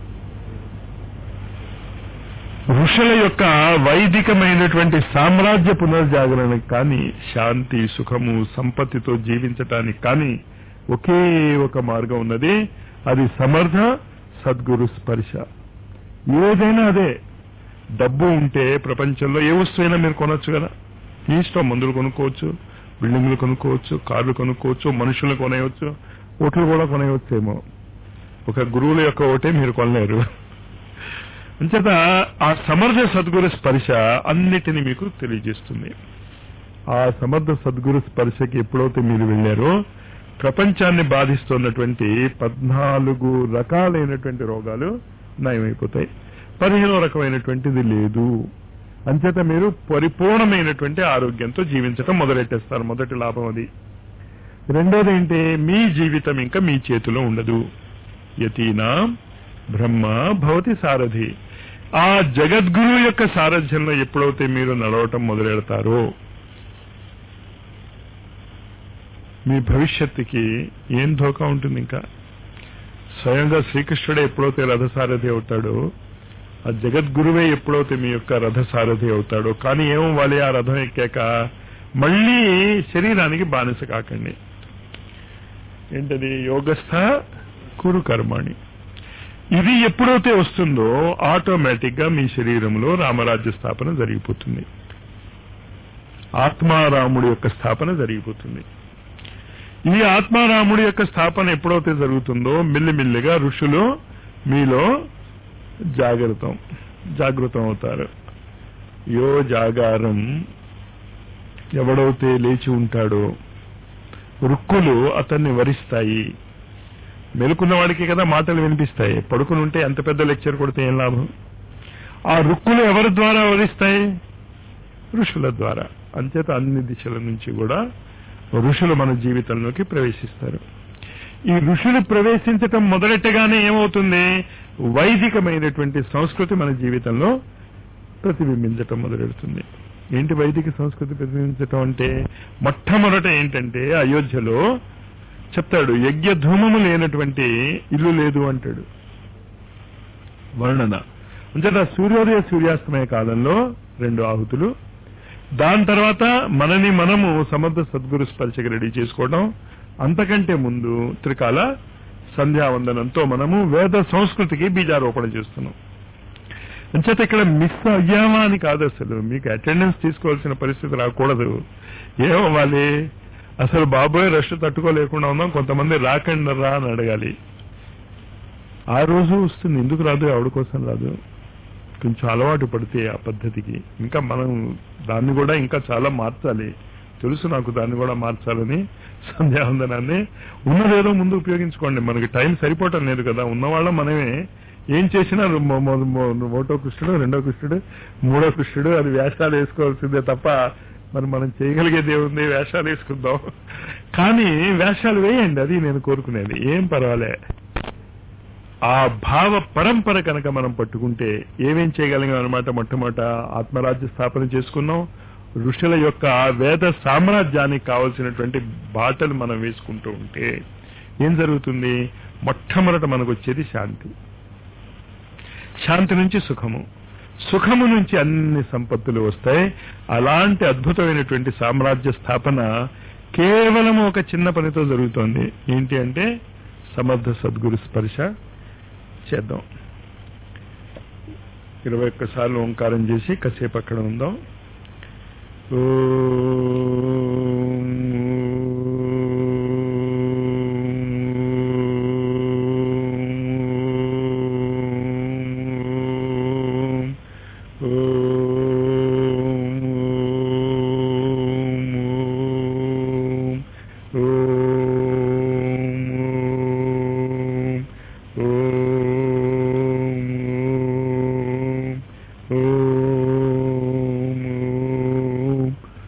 ఋషుల యొక్క వైదికమైనటువంటి సామ్రాజ్య పునర్జాగరణకు కానీ శాంతి సుఖము సంపత్తితో జీవించటానికి కానీ ఒకే ఒక మార్గం ఉన్నది అది సమర్థ సద్గురు స్పర్శ ఏదైనా అదే డబ్బు ఉంటే ప్రపంచంలో ఏ వస్తువైనా మీరు కొనొచ్చు కదా మీ ఇష్టం మందులు కొనుక్కోవచ్చు బిల్డింగ్లు కొనుక్కోవచ్చు కార్లు కొనుక్కోవచ్చు మనుషులు కొనేయవచ్చు ఓట్లు కూడా కొనేయవచ్చేమో ఒక గురువుల యొక్క ఓటే మీరు కొనలేరు అంచేత ఆ సమర్థ సద్గురు స్పర్శ అన్నిటిని మీకు తెలియజేస్తుంది ఆ సమర్థ సద్గురు స్పర్శకి ఎప్పుడైతే మీరు వెళ్ళారో ప్రపంచాన్ని బాధిస్తున్నటువంటి పద్నాలుగు రకాలైనటువంటి రోగాలు నయమైపోతాయి పదిహేనో రకమైనటువంటిది లేదు అంచేత మీరు పరిపూర్ణమైనటువంటి ఆరోగ్యంతో జీవించటం మొదలెట్టేస్తారు మొదటి లాభం అది రెండోది ఏంటి మీ జీవితం ఇంకా మీ చేతిలో ఉండదు యతీనా బ్రహ్మ భవతి సారథి ఆ జగద్గురు యొక్క సారథ్యంలో ఎప్పుడైతే మీరు నడవటం మొదలెడతారో మీ భవిష్యత్తుకి ఏం ధోకా ఉంటుంది ఇంకా స్వయంగా శ్రీకృష్ణుడే ఎప్పుడైతే రథసారథి అవుతాడో ఆ జగద్గురువే ఎప్పుడైతే మీ యొక్క రథసారథి అవుతాడో కానీ ఏమవ్వాలి ఆ రథం ఎక్కాక మళ్ళీ శరీరానికి బానిస కాకండి ఏంటది యోగస్థ కురు కర్మాణి ఇది ఎప్పుడైతే వస్తుందో ఆటోమేటిక్ గా మీ శరీరంలో రామరాజ్య స్థాపన జరిగిపోతుంది ఆత్మారాముడి యొక్క స్థాపన జరిగిపోతుంది ఈ ఆత్మారాముడి యొక్క స్థాపన ఎప్పుడైతే జరుగుతుందో మిల్లిమిల్లిగా ఋషులు మీలో జాగ్రత్తం జాగృతం అవుతారు యో జాగారం ఎవడైతే లేచి ఉంటాడో రుక్కులు అతన్ని వరిస్తాయి మెలుకున్న వాడికి కదా మాటలు వినిపిస్తాయి పడుకుని ఉంటే ఎంత పెద్ద లెక్చర్ కొడితే ఏం లాభం ఆ రుక్కులు ఎవరి ద్వారా వరిస్తాయి ఋషుల ద్వారా అంచేత అన్ని దిశల నుంచి కూడా ఋషులు మన జీవితంలోకి ప్రవేశిస్తారు ఈ ఋషులు ప్రవేశించటం మొదలెట్టగానే ఏమవుతుంది వైదికమైనటువంటి సంస్కృతి మన జీవితంలో ప్రతిబింబించటం మొదలెడుతుంది ఏంటి వైదిక సంస్కృతి ప్రతిబింబించటం అంటే మొట్టమొదట ఏంటంటే అయోధ్యలో చెప్తాడు యజ్ఞ ధూమము లేనటువంటి ఇల్లు లేదు అంటాడు వర్ణన అంచేత సూర్యోదయ సూర్యాస్తమయ కాలంలో రెండు ఆహుతులు దాని తర్వాత మనని మనము సమర్థ సద్గురు స్పర్శకి రెడీ చేసుకోవడం అంతకంటే ముందు త్రికాల సంధ్యావందనంతో మనము వేద సంస్కృతికి బీజారోపణ చేస్తున్నాం అంచేత ఇక్కడ మిస్ అయ్యామా అని కాదు అసలు మీకు అటెండెన్స్ తీసుకోవాల్సిన పరిస్థితి రాకూడదు ఏమవ్వాలి అసలు బాబోయ్ రష్ తట్టుకోలేకుండా ఉన్నాం కొంతమంది రాకండి రా అని అడగాలి ఆ రోజు వస్తుంది ఎందుకు రాదు ఆవిడ కోసం రాదు కొంచెం అలవాటు పడితే ఆ పద్ధతికి ఇంకా మనం దాన్ని కూడా ఇంకా చాలా మార్చాలి తెలుసు నాకు దాన్ని కూడా మార్చాలని సంధ్యావందనాన్ని ఉన్నదేదో ముందు ఉపయోగించుకోండి మనకి టైం సరిపోవటం లేదు కదా ఉన్నవాళ్ళం మనమే ఏం చేసినా మొ- మొ- మొ- ఒకటో కృష్ణుడు రెండో కృష్ణుడు మూడో కృష్ణుడు అది వేషాలు వేసుకోవాల్సిందే తప్ప మరి మనం చేయగలిగేది ఏముంది వేషాలు వేసుకుందాం కానీ వేషాలు వేయండి అది నేను కోరుకునేది ఏం పర్వాలే ఆ భావ పరంపర కనుక మనం పట్టుకుంటే ఏమేం చేయగలిగాం అనమాట మొట్టమొదట ఆత్మరాజ్య స్థాపన చేసుకున్నాం ఋషుల యొక్క వేద సామ్రాజ్యానికి కావలసినటువంటి బాటలు మనం వేసుకుంటూ ఉంటే ఏం జరుగుతుంది మొట్టమొదట మనకు వచ్చేది శాంతి శాంతి నుంచి సుఖము సుఖము నుంచి అన్ని సంపత్తులు వస్తాయి అలాంటి అద్భుతమైనటువంటి సామ్రాజ్య స్థాపన కేవలం ఒక చిన్న పనితో జరుగుతోంది ఏంటి అంటే సమర్థ సద్గురు స్పర్శ చేద్దాం ఇరవై ఒక్కసార్లు ఓంకారం చేసి కాసేపు అక్కడ ఉందాం ఓం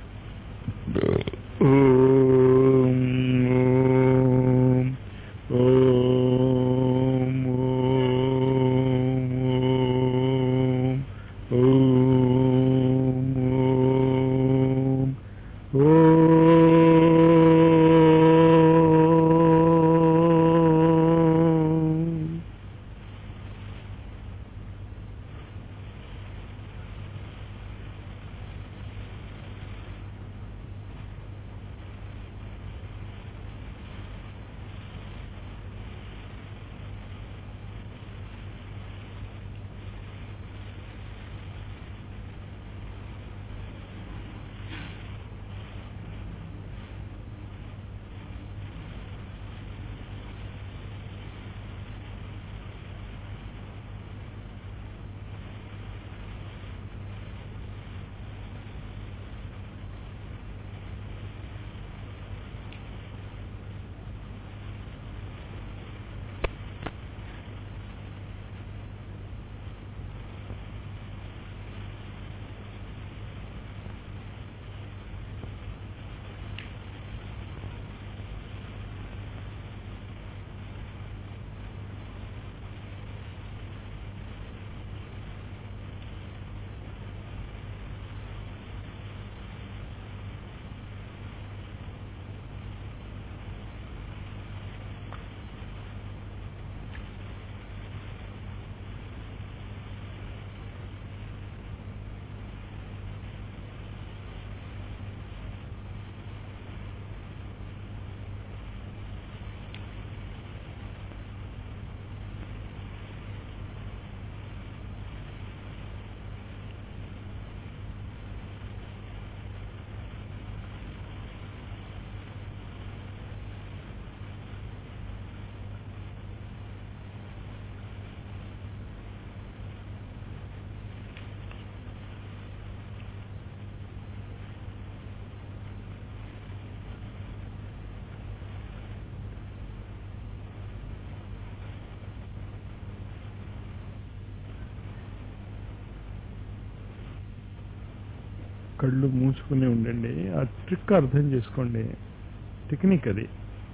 కళ్ళు మూసుకుని ఉండండి ఆ ట్రిక్ అర్థం చేసుకోండి టెక్నిక్ అది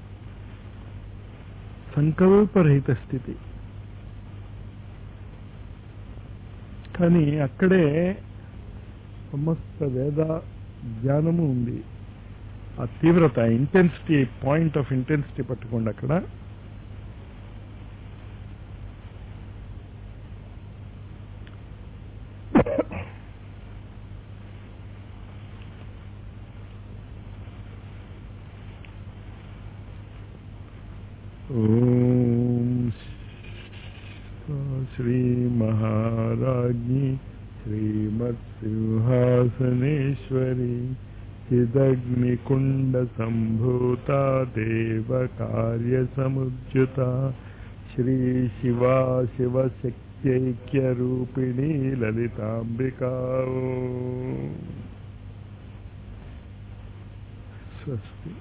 సంకల్పరహిత స్థితి కానీ అక్కడే సమస్త వేద జ్ఞానము ఉంది ఆ తీవ్రత ఇంటెన్సిటీ పాయింట్ ఆఫ్ ఇంటెన్సిటీ పట్టుకోండి అక్కడ ఓం శ్రీ మహారాజ్ఞి శ్రీమత్సింహాసనేశ్వరి చిదగ్నికుండ సంభూత దేవ కార్య సముజ్యుత శ్రీ శివా శివ శక్త్యైక్య రూపిణి లలితాంబికా ఓం. స్వస్తి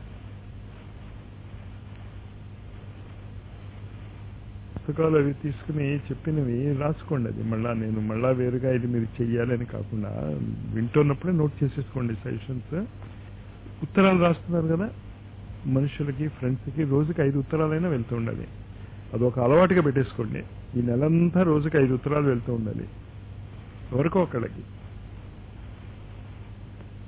పుస్తకాలు అవి తీసుకుని చెప్పినవి రాసుకోండి అది మళ్ళా నేను మళ్ళా వేరుగా ఇది మీరు చెయ్యాలని కాకుండా వింటున్నప్పుడే నోట్ చేసేసుకోండి సజెషన్స్ ఉత్తరాలు రాస్తున్నారు కదా మనుషులకి ఫ్రెండ్స్కి రోజుకి ఐదు ఉత్తరాలైనా వెళ్తూ ఉండాలి అదొక అలవాటుగా పెట్టేసుకోండి ఈ నెలంతా రోజుకి ఐదు ఉత్తరాలు వెళ్తూ ఉండాలి ఎవరికో ఒకళ్ళకి